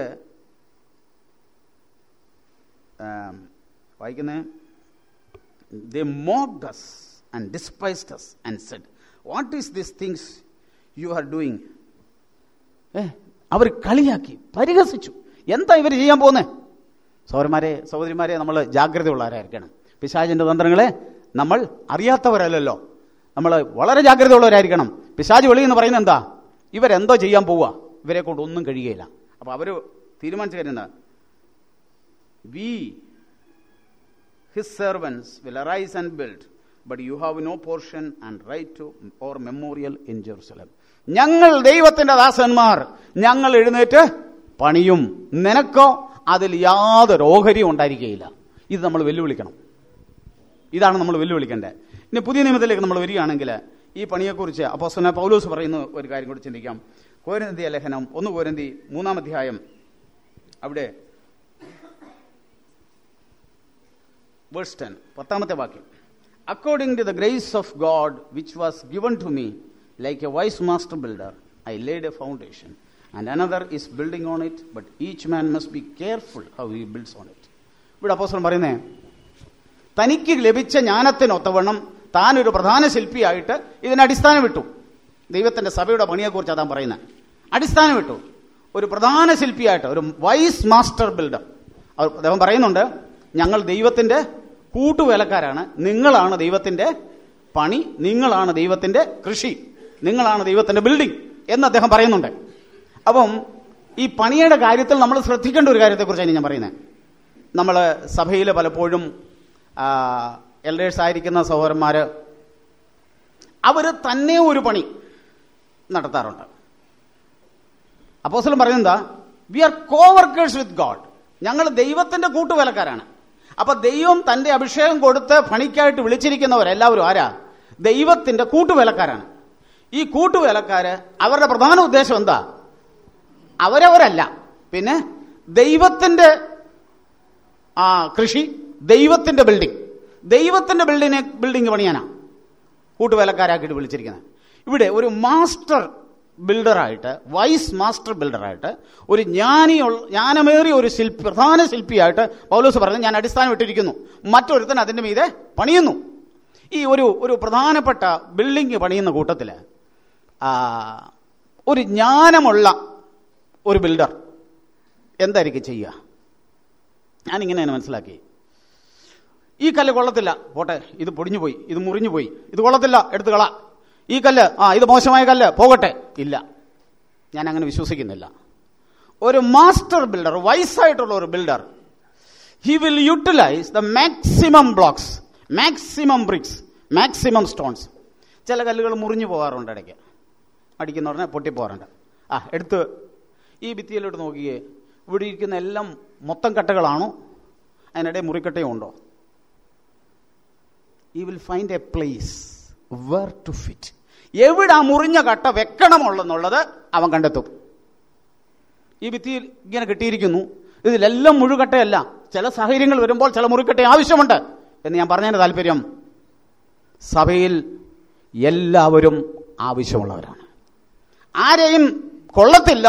വായിക്കുന്നേ they mocked us and despised us and said what is this things you are doing ഏ അവർ കളിയാക്കി പരിഹസിച്ചു എന്താ ഇവർ ചെയ്യാൻ പോകുന്നത് സഹോദരന്മാരെ സഹോദരിമാരെ നമ്മൾ ജാഗ്രതയുള്ളവരായിരിക്കണം പിശാചിന്റെ തന്ത്രങ്ങളെ നമ്മൾ അറിയാത്തവരല്ലല്ലോ നമ്മൾ വളരെ ജാഗ്രതയുള്ളവരായിരിക്കണം പിശാജ് വെളി എന്ന് പറയുന്നത് എന്താ ഇവരെന്തോ ചെയ്യാൻ പോവുക ഇവരെ കൊണ്ട് ഒന്നും കഴിയുകയില്ല അപ്പൊ അവര് തീരുമാനിച്ചു കരുന്ന we his servants will arise and build but you have no portion and right to or memorial in Jerusalem ഞങ്ങൾ ദൈവത്തിന്റെ ദാസന്മാർ ഞങ്ങൾ എഴുന്നേറ്റ് പണിയും നിനക്കോ അതിൽ യാതൊരു ഓഹരിയും ഉണ്ടായിരിക്കുകയില്ല ഇത് നമ്മൾ വെല്ലുവിളിക്കണം ഇതാണ് നമ്മൾ വെല്ലുവിളിക്കേണ്ടത് ഇനി പുതിയ നിയമത്തിലേക്ക് നമ്മൾ വരികയാണെങ്കിൽ ഈ പണിയെക്കുറിച്ച് അപ്പോസ്തലനായ പൗലോസ് പറയുന്ന ഒരു കാര്യം കൂടി ചിന്തിക്കാം കോരന്തിയ ലേഖനം ഒന്ന് കോരന്തി മൂന്നാം അധ്യായം അവിടെ വേഴ്സ് ടെൻ പത്താമത്തെ വാക്യം according to the grace of God which was given to me like a wise master builder I laid a foundation and another is building on it but each man must be careful how he builds on it ഇവിടെ അപ്പോസ്തലൻ പറയുന്നേ തനിക്ക് ലഭിച്ച ജ്ഞാനത്തിനൊത്തവണ്ണം താൻ ഒരു പ്രധാന ശില്പിയായിട്ട് ഇതിന് അടിസ്ഥാനം വിട്ടു ദൈവത്തിന്റെ സഭയുടെ പണിയെക്കുറിച്ച് അതാൻ പറയുന്നത് അടിസ്ഥാനം വിട്ടു ഒരു പ്രധാന ശില്പിയായിട്ട് ഒരു വൈസ് മാസ്റ്റർ ബിൽഡർ അവർ അദ്ദേഹം പറയുന്നുണ്ട് ഞങ്ങൾ ദൈവത്തിന്റെ കൂട്ടുവേലക്കാരാണ് നിങ്ങളാണ് ദൈവത്തിന്റെ പണി നിങ്ങളാണ് ദൈവത്തിന്റെ കൃഷി നിങ്ങളാണ് ദൈവത്തിന്റെ ബിൽഡിംഗ് എന്ന് അദ്ദേഹം പറയുന്നുണ്ട് അപ്പം ഈ പണിയുടെ കാര്യത്തിൽ നമ്മൾ ശ്രദ്ധിക്കേണ്ട ഒരു കാര്യത്തെക്കുറിച്ചാണ് ഞാൻ പറയുന്നത് നമ്മൾ സഭയിൽ പലപ്പോഴും എൽഡേഴ്സ് ആയിരിക്കുന്ന സഹോദരന്മാർ അവർ തന്നെ ഒരു പണി നടത്താറുണ്ട് അപ്പോസ്തലൻ പറയുന്നത് we are co workers with God ഞങ്ങൾ ദൈവത്തിന്റെ കൂട്ടുവേലക്കാരാണ് അപ്പൊ ദൈവം തന്റെ അഭിഷേകം കൊടുത്ത് പണിക്കായിട്ട് വിളിച്ചിരിക്കുന്നവരെല്ലാവരും ആരാ ദൈവത്തിന്റെ കൂട്ടുവേലക്കാരാണ് ഈ കൂട്ടുവേലക്കാര് അവരുടെ പ്രധാന ഉദ്ദേശം എന്താ അവരവരല്ല പിന്നെ ദൈവത്തിന്റെ ആ കൃഷി ദൈവത്തിന്റെ ബിൽഡിംഗ് ദൈവത്തിന്റെ ബിൽഡിങ്ങിനെ ബിൽഡിംഗ് പണിയാനാ കൂട്ടുവേലക്കാരാക്കിയിട്ട് വിളിച്ചിരിക്കുന്നത് ഇവിടെ ഒരു മാസ്റ്റർ ബിൽഡറായിട്ട് വൈസ് മാസ്റ്റർ ബിൽഡറായിട്ട് ഒരു ജ്ഞാനിയുള്ള ജ്ഞാനമേറിയ ഒരു ശില്പി പ്രധാന ശില്പിയായിട്ട് പൗലോസ് പറഞ്ഞു ഞാൻ അടിസ്ഥാനം ഇട്ടിരിക്കുന്നു മറ്റൊരുത്തൻ അതിന്റെ മീതെ പണിയുന്നു ഈ ഒരു ഒരു പ്രധാനപ്പെട്ട ബിൽഡിംഗ് പണിയുന്ന കൂട്ടത്തിൽ ഒരു ജ്ഞാനമുള്ള ഒരു ബിൽഡർ എന്തായിരിക്കും ചെയ്യുക ഞാനിങ്ങനെ മനസ്സിലാക്കി ഈ കല്ല് കൊള്ളത്തില്ല പോട്ടെ ഇത് പൊടിഞ്ഞു പോയി ഇത് മുറിഞ്ഞു പോയി ഇത് കൊള്ളത്തില്ല എടുത്തു കള ഈ കല്ല് ആ ഇത് മോശമായ കല്ല് പോകട്ടെ ഇല്ല ഞാൻ അങ്ങനെ വിശ്വസിക്കുന്നില്ല ഒരു മാസ്റ്റർ ബിൽഡർ വയസ്സായിട്ടുള്ള ഒരു builder he will utilize the maximum blocks maximum bricks maximum stones ചില കല്ലുകൾ മുറിഞ്ഞു പോകാറുണ്ട് ഇടയ്ക്ക് അടിക്കുന്ന ഉടനെ പൊട്ടിപ്പോകാറുണ്ട് ആ എടുത്ത് ഈ ഭിത്തിയിലോട്ട് നോക്കിയേ ഇവിടെ ഇരിക്കുന്ന എല്ലാം മൊത്തം കട്ടകളാണോ അതിനിടെ മുറിക്കട്ടയും ഉണ്ടോ he will find a place where to fit എവിടെ ആ മുറിഞ്ഞ കട്ട വെക്കണമുള്ളെന്നുള്ളത് അവൻ കണ്ടെത്തും ഈ ഭിത്തിയിൽ ഇങ്ങനെ കിട്ടിയിരിക്കുന്നു ഇതിലെല്ലാം മുഴുകട്ടയല്ല ചില സാഹചര്യങ്ങൾ വരുമ്പോൾ ചില മുറിക്കട്ട ആവശ്യമുണ്ട് എന്ന് ഞാൻ പറഞ്ഞതിന് താല്പര്യം സഭയിൽ എല്ലാവരും ആവശ്യമുള്ളവരാണ് ആരെയും കൊള്ളത്തില്ല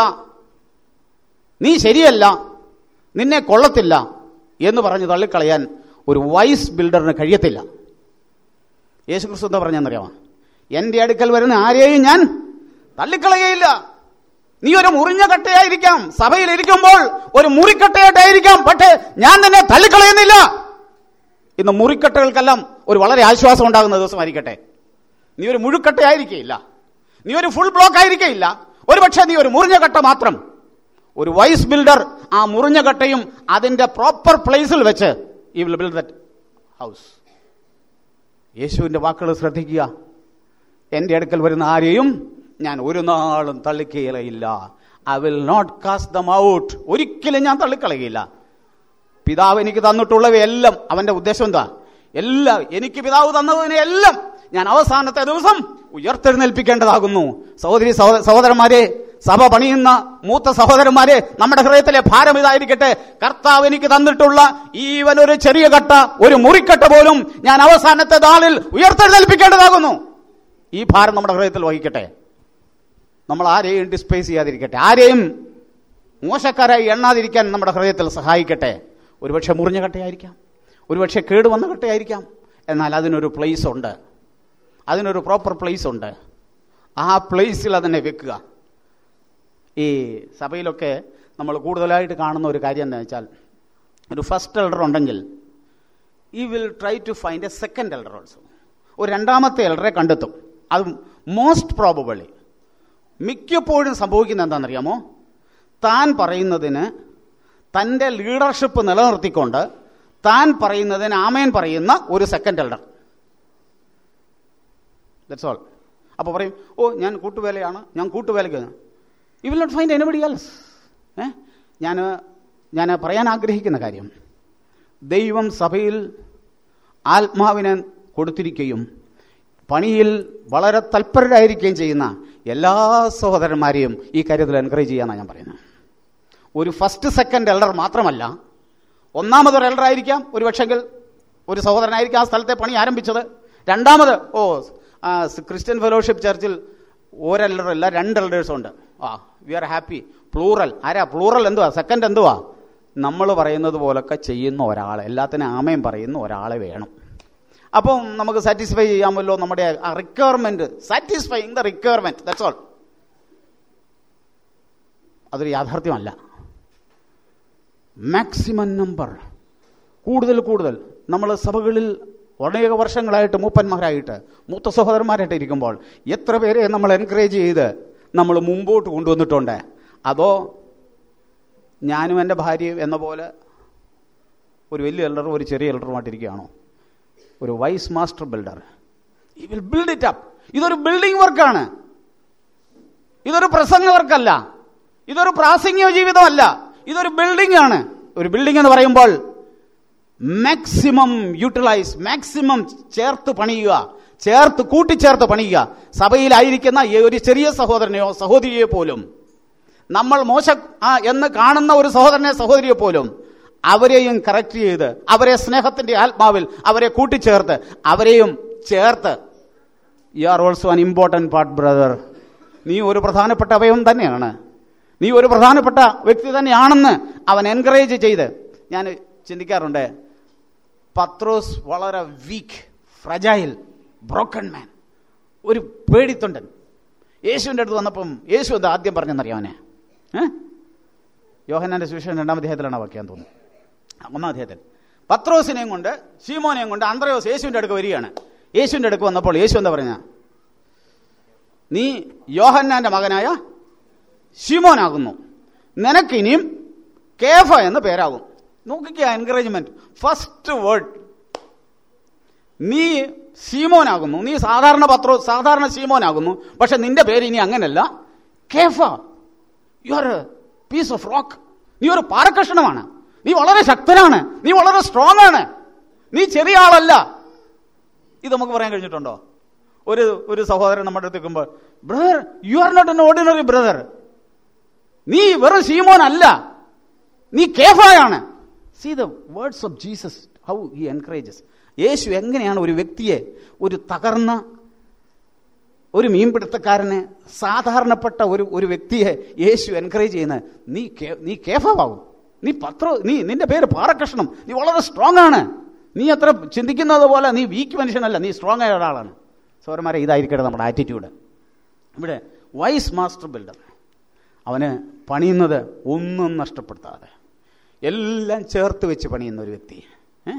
നീ ശരിയല്ല നിന്നെ കൊള്ളത്തില്ല എന്ന് പറഞ്ഞ് തള്ളിക്കളയാൻ ഒരു വൈസ് ബിൽഡറിന് കഴിയത്തില്ല യേശുക്രിസ്തു എന്താ പറഞ്ഞെന്നറിയാമോ എന്റെ അടുക്കൽ വരുന്ന ആരെയും ഞാൻ തള്ളിക്കളയയില്ല നീ ഒരു മുറിഞ്ഞ കട്ടയായിരിക്കാം സഭയിൽ ഇരിക്കുമ്പോൾ ഒരു മുറിക്കട്ടയായിട്ടായിരിക്കാം പക്ഷേ ഞാൻ നിന്നെ തള്ളിക്കളയുന്നില്ല ഇന്ന് മുറിക്കട്ടകൾക്കെല്ലാം ഒരു വളരെ ആശ്വാസം ഉണ്ടാകുന്ന ദിവസമായിരിക്കട്ടെ നീ ഒരു മുഴുക്കട്ടയായിരിക്കില്ല നീ ഒരു ഫുൾ ബ്ലോക്ക് ആയിരിക്കില്ല ഒരു പക്ഷേ നീ ഒരു മുറിഞ്ഞ കട്ട മാത്രം ഒരു വൈസ് ബിൽഡർ ആ മുറിഞ്ഞ കട്ടയും അതിന്റെ പ്രോപ്പർ പ്ലേസിൽ വെച്ച് ഈ വിൽ ബിൽഡ് ദറ്റ് ഹൗസ് യേശുവിന്റെ വാക്കുകൾ ശ്രദ്ധിക്കുക എന്റെ അടുക്കൽ വരുന്ന ആരെയും ഞാൻ ഒരു നാളും തള്ളിക്കയില്ല I will not cast them out ഒരിക്കലും ഞാൻ തള്ളിക്കളയില്ല പിതാവ് എനിക്ക് തന്നിട്ടുള്ളവയെല്ലാം അവന്റെ ഉദ്ദേശം എന്താ എല്ലാം എനിക്ക് പിതാവ് തന്നതിനെ എല്ലാം ഞാൻ അവസാനത്തെ ദിവസം ഉയർത്തെഴുന്നേൽപ്പിക്കേണ്ടതാകുന്നു സഹോദരി സഹോദരന്മാരെ സഭ പണിയുന്ന മൂത്ത സഹോദരന്മാരെ നമ്മുടെ ഹൃദയത്തിലെ ഭാരം ഇതായിരിക്കട്ടെ കർത്താവ് എനിക്ക് തന്നിട്ടുള്ള ഈവൻ ഒരു ചെറിയ കട്ട ഒരു മുറിക്കട്ട പോലും ഞാൻ അവസാനത്തെ നാളിൽ ഉയർത്തെഴുന്നേൽപ്പിക്കേണ്ടതാകുന്നു ഈ ഭാരം നമ്മുടെ ഹൃദയത്തിൽ വഹിക്കട്ടെ നമ്മൾ ആരെയും ഡിസ്പേസ് ചെയ്യാതിരിക്കട്ടെ ആരെയും മോശക്കാരായി എണ്ണാതിരിക്കാൻ നമ്മുടെ ഹൃദയത്തിൽ സഹായിക്കട്ടെ ഒരുപക്ഷെ മുറിഞ്ഞ കട്ടയായിരിക്കാം ഒരുപക്ഷെ കേടുവന്ന കട്ടയായിരിക്കാം എന്നാൽ അതിനൊരു പ്ലേസ് ഉണ്ട് അതിനൊരു പ്രോപ്പർ പ്ലേസ് ഉണ്ട് ആ പ്ലേസിൽ അതിനെ വെക്കുക ഈ സഭയിലൊക്കെ നമ്മൾ കൂടുതലായിട്ട് കാണുന്ന ഒരു കാര്യം എന്താ വെച്ചാൽ ഒരു ഫസ്റ്റ് എൽഡർ ഉണ്ടെങ്കിൽ he will try to find a second elder also ഒരു രണ്ടാമത്തെ എൽഡറെ കണ്ടെത്തും അത് മോസ്റ്റ് പ്രോബബിളി മിക്കപ്പോഴും സംഭവിക്കുന്ന എന്താണെന്നറിയാമോ താൻ പറയുന്നതിന് തൻ്റെ ലീഡർഷിപ്പ് നിലനിർത്തിക്കൊണ്ട് താൻ പറയുന്നതിന് ആമേൻ പറയുന്ന ഒരു സെക്കൻഡ് എൽഡർ ദറ്റ്സ് ഓൾ അപ്പോൾ പറയും ഓ ഞാൻ കൂട്ടുവേലയാണ് ഞാൻ കൂട്ടുവേലയ്ക്ക് you will not find anybody else ഏ ഞാൻ ഞാൻ പറയാൻ ആഗ്രഹിക്കുന്ന കാര്യം ദൈവം സഭയിൽ ആത്മാവിനെ കൊടുത്തിരിക്കുകയും പണിയിൽ വളരെ തൽപരരായിരിക്കുകയും ചെയ്യുന്ന എല്ലാ സഹോദരന്മാരെയും ഈ കാര്യത്തിൽ എൻകറേജ് ചെയ്യാനാണ് ഞാൻ പറയുന്നത് ഒരു ഫസ്റ്റ് സെക്കൻഡ് എൽഡർ മാത്രമല്ല ഒന്നാമതൊരു എൽഡർ ആയിരിക്കാം ഒരു പക്ഷെങ്കിൽ ഒരു സഹോദരനായിരിക്കും ആ സ്ഥലത്തെ പണി ആരംഭിച്ചത് രണ്ടാമത് ഓ ആ, ക്രിസ്ത്യൻ ഫെലോഷിപ്പ് ചർച്ചിൽ ഒരു എൽഡർ അല്ല രണ്ട് എൽഡേഴ്സ് ഉണ്ട് ആ വി ആർ ഹാപ്പി പ്ലൂറൽ ആരാ പ്ലൂറൽ എന്തുവാ സെക്കൻഡ് എന്തുവാ നമ്മൾ പറയുന്നത് പോലൊക്കെ ചെയ്യുന്ന ഒരാൾ എല്ലാത്തിനും ആമയും പറയുന്ന ഒരാളെ വേണം അപ്പം നമുക്ക് സാറ്റിസ്ഫൈ ചെയ്യാമല്ലോ നമ്മുടെ requirement satisfying the requirement that's all അതൊരു യാഥാർത്ഥ്യമല്ല മാക്സിമം നമ്പർ കൂടുതൽ കൂടുതൽ നമ്മൾ സഭകളിൽ അനേക വർഷങ്ങളായിട്ട് മൂപ്പന്മാരായിട്ട് മൂത്ത സഹോദരന്മാരായിട്ട് ഇരിക്കുമ്പോൾ എത്ര പേരെ നമ്മൾ എൻകറേജ് ചെയ്ത് നമ്മൾ മുമ്പോട്ട് കൊണ്ടുവന്നിട്ടുണ്ട് അതോ ഞാനും എൻ്റെ ഭാര്യയും എന്ന പോലെ ഒരു വലിയ എൽഡറും ഒരു ചെറിയ എൽഡറുമായിട്ടിരിക്കുകയാണോ ഒരു wise master builder he will build it up ഇതൊരു ബിൽഡിംഗ് വർക്കാണ് ഇതൊരു പ്രസംഗ വർക്കല്ല ഇതൊരു പ്രാസംഗിക ജീവിതമല്ല ഇതൊരു ബിൽഡിംഗ് ആണ് ഒരു ബിൽഡിംഗ് എന്ന് പറയുമ്പോൾ മാക്സിമം യൂട്ടിലൈസ് മാക്സിമം ചേർത്ത് പണിയുക ചേർത്ത് കൂട്ടിച്ചേർത്ത് പണിയുക സഭയിലായിരിക്കുന്ന ഈ ഒരു ചെറിയ സഹോദരനെയോ സഹോദരിയെ പോലും നമ്മൾ മോശ ആ എന്ന് കാണുന്ന ഒരു സഹോദരനെ സഹോദരിയെ പോലും അവരെയും കറക്റ്റ് ചെയ്ത് അവരെ സ്നേഹത്തിന്റെ ആത്മാവിൽ അവരെ കൂട്ടിച്ചേർത്ത് അവരെയും ചേർത്ത് you are also an important part brother നീ ഒരു പ്രധാനപ്പെട്ട അവയവം തന്നെയാണ് നീ ഒരു പ്രധാനപ്പെട്ട വ്യക്തി തന്നെയാണെന്ന് അവൻ എൻകറേജ് ചെയ്ത് ഞാൻ ചിന്തിക്കാറുണ്ട് പത്രോസ് വളരെ വീക്ക് ഫ്രജൈൽ ബ്രോക്കൺ മാൻ ഒരു പേടിത്തൊണ്ടൻ യേശുവിൻ്റെ അടുത്ത് വന്നപ്പം യേശു എന്താ ആദ്യം പറഞ്ഞെന്നറിയാവനെ ഏഹ് യോഹന്നാന്റെ സുവിശേഷം രണ്ടാം അധ്യായത്തിലാണ് വാക്യാൻ തോന്നുന്നു ഒന്നാം അധ്യായത്തിൽ പത്രോസിനെയും കൊണ്ട് ശീമോനെയും കൊണ്ട് അന്ത്രയോസ് യേശുവിൻ്റെ അടുക്ക് വരികയാണ് യേശുവിൻ്റെ അടുക്ക് വന്നപ്പോൾ യേശു എന്താ പറഞ്ഞ നീ യോഹന്നാന്റെ മകനായ ശിമോനാകുന്നു നിനക്ക് ഇനിയും കേഫ എന്ന് പേരാകും നോക്കിക്കുക എൻകറേജ്മെന്റ് ഫസ്റ്റ് വേർഡ് നീ സീമോനാകുന്നു നീ സാധാരണ പത്രോ സാധാരണ സീമോനാകുന്നു പക്ഷെ നിന്റെ പേര് ഇനി അങ്ങനല്ല കേഫ you are piece of rock നീ ഒരു പാറക്കഷണമാണ് നീ വളരെ ശക്തനാണ് നീ വളരെ സ്ട്രോങ് ആണ് നീ ചെറിയ ആളല്ല ഇത് നമുക്ക് പറയാൻ കഴിഞ്ഞിട്ടുണ്ടോ ഒരു ഒരു സഹോദരൻ നമ്മുടെ അടുത്ത് നിൽക്കുമ്പോൾ brother you are not an ordinary brother നീ വെറും ശീമോൻ അല്ല നീ കേഫായാണ് see the words of Jesus how he encourages യേശു എങ്ങനെയാണ് ഒരു വ്യക്തിയെ ഒരു തകർന്ന ഒരു മീൻപിടുത്തക്കാരനെ സാധാരണപ്പെട്ട ഒരു ഒരു വ്യക്തിയെ യേശു എൻകറേജ് ചെയ്യുന്നത് നീ കേ- നീ കേഫാവും നീ പത്ര നീ നിന്റെ പേര് പാറക്കഷ്ണം നീ വളരെ സ്ട്രോങ് ആണ് നീ അത്ര ചിന്തിക്കുന്നത് പോലെ നീ വീക്ക് മനുഷ്യനല്ല നീ സ്ട്രോങ് ആയ ഒരാളാണ് സൗരന്മാരെ ഇതായിരിക്കട്ടെ നമ്മുടെ ആറ്റിറ്റ്യൂഡ് ഇവിടെ വൈസ് മാസ്റ്റർ ബിൽഡർ അവന് പണിയുന്നത് ഒന്നും നഷ്ടപ്പെടുത്താതെ എല്ലാം ചേർത്ത് വെച്ച് പണിയുന്ന ഒരു വ്യക്തി ഏ?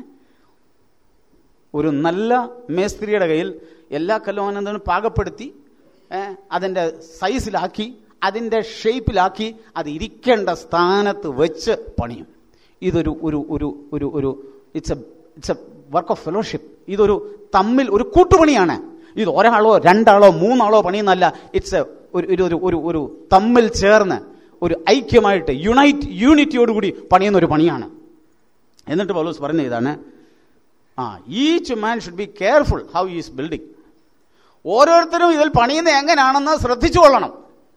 ഒരു നല്ല മേസ്ത്രിയുടെ കയ്യിൽ എല്ലാ കല്ലും അവനെന്താണ് പാകപ്പെടുത്തി ഏ, അതിൻ്റെ സൈസിലാക്കി അതിൻ്റെ ഷേപ്പിലാക്കി അത് ഇരിക്കേണ്ട സ്ഥാനത്ത് വെച്ച് പണിയും ഇതൊരു ഒരു ഒരു ഒരു ഒരു it's a it's a work of fellowship ഇതൊരു തമ്മിൽ ഒരു കൂട്ടുപണിയാണ് ഇത് ഒരാളോ രണ്ടാളോ മൂന്നാളോ പണിയുന്നല്ല ഇറ്റ്സ് എ ഒരു ഒരു ഒരു ഒരു ഒരു തമ്മിൽ ചേർന്ന് ഒരു ഐക്യമായിട്ട് യുണൈറ്റ് യൂണിറ്റിയോടുകൂടി പണിയുന്ന ഒരു പണിയാണ് എന്നിട്ട് പൗലോസ് പറഞ്ഞ ഇതാണ് ആ each man should be careful how is building ഓരോരുത്തരും ഇതിൽ പണിയുന്നത് എങ്ങനെയാണെന്ന് ശ്രദ്ധിച്ചു കൊള്ളണം